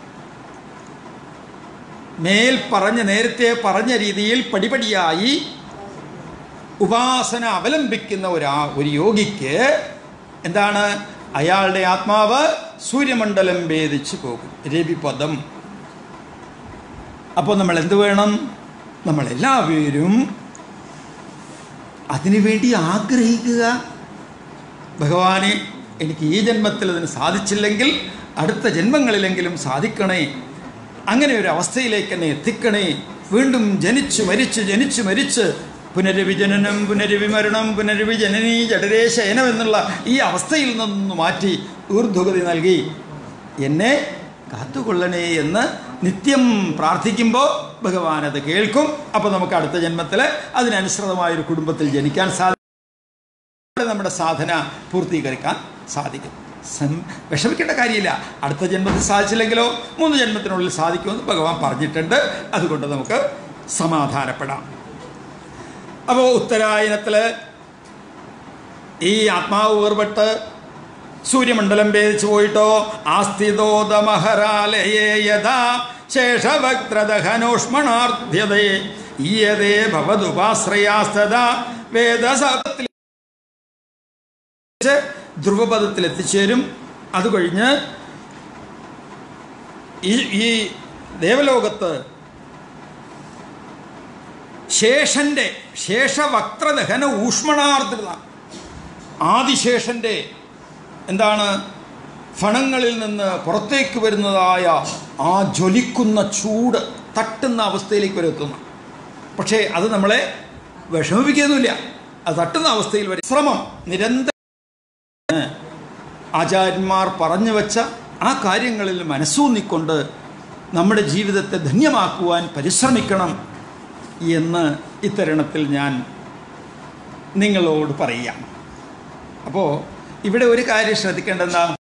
മേൽ പറഞ്ഞ നേരത്തെ പറഞ്ഞ രീതിയിൽ പടിപടിയായി ഉപാസന അവലംബിക്കുന്ന ഒരാ ഒരു യോഗിക്ക് എന്താണ് അയാളുടെ ആത്മാവ് സൂര്യമണ്ഡലം ഭേദിച്ചു പോകും രവിപദം അപ്പോൾ നമ്മൾ എന്ത് വേണം നമ്മളെല്ലാവരും അതിനുവേണ്ടി ആഗ്രഹിക്കുക ഭഗവാനെ എനിക്ക് ഈ ജന്മത്തിൽ അതിന് സാധിച്ചില്ലെങ്കിൽ അടുത്ത ജന്മങ്ങളിലെങ്കിലും സാധിക്കണേ അങ്ങനെ ഒരു അവസ്ഥയിലേക്ക് എന്നെ എത്തിക്കണേ വീണ്ടും ജനിച്ചു മരിച്ച് ജനിച്ചു മരിച്ച് പുനരവിജനനം പുനരവിമരണം പുനരവിജനനീ ജഡരേ ശയനം എന്നുള്ള ഈ അവസ്ഥയിൽ നിന്ന് മാറ്റി ഊർധ്വഗതി നൽകി എന്നെ കാത്തുകൊള്ളണേ എന്ന് നിത്യം പ്രാർത്ഥിക്കുമ്പോൾ ഭഗവാൻ അത് കേൾക്കും അപ്പോൾ നമുക്ക് അടുത്ത ജന്മത്തിൽ അതിനനുസൃതമായൊരു കുടുംബത്തിൽ ജനിക്കാൻ സാധിക്കും നമ്മുടെ സാധന പൂർത്തീകരിക്കാൻ സാധിക്കും സം- വിഷമിക്കേണ്ട കാര്യമില്ല അടുത്ത ജന്മത്തിൽ സാധിച്ചില്ലെങ്കിലോ മൂന്ന് ജന്മത്തിനുള്ളിൽ സാധിക്കുമെന്ന് ഭഗവാൻ പറഞ്ഞിട്ടുണ്ട് അതുകൊണ്ട് നമുക്ക് സമാധാനപ്പെടാം അപ്പോൾ ഉത്തരായനത്തിൽ ഈ ആത്മാവ് വേർപെട്ട് സൂര്യമണ്ഡലം ഭേദിച്ചു പോയിട്ടോ ആസ്ഥിതോദമഹരാലയേ യഥാ ശേഷവക്ത്രദഹനോഷ്മണാർധ്യതേ ഈയതേ ഭവതുപാശ്രയാസ്തത വേദസത്തിൽ ധ്രുവപദത്തിൽ എത്തിച്ചേരും അത് കഴിഞ്ഞ് ഈ ഈ ദേവലോകത്ത് ശേഷന്റെ ശേഷവക്ത്രദഹന ഊഷ്മണാർദ്രത ആദിശേഷന്റെ എന്താണ് ഫണങ്ങളിൽ നിന്ന് പുറത്തേക്ക് വരുന്നതായ ആ ജ്വലിക്കുന്ന ചൂട് തട്ടുന്ന അവസ്ഥയിലേക്ക് വരെ എത്തുന്നു പക്ഷേ അത് നമ്മളെ വിഷമിപ്പിക്കുന്നില്ല അത് തട്ടുന്ന അവസ്ഥയിൽ വരെ ശ്രമം നിരന്തരം ആചാര്യന്മാർ പറഞ്ഞു വച്ച ആ കാര്യങ്ങളിൽ മനസ്സൂന്നിക്കൊണ്ട് നമ്മുടെ ജീവിതത്തെ ധന്യമാക്കുവാൻ പരിശ്രമിക്കണം എന്ന് ഇത്തരുണത്തിൽ ഞാൻ നിങ്ങളോട് പറയാം അപ്പോൾ ഇവിടെ ഒരു കാര്യം ശ്രദ്ധിക്കേണ്ടതെന്താ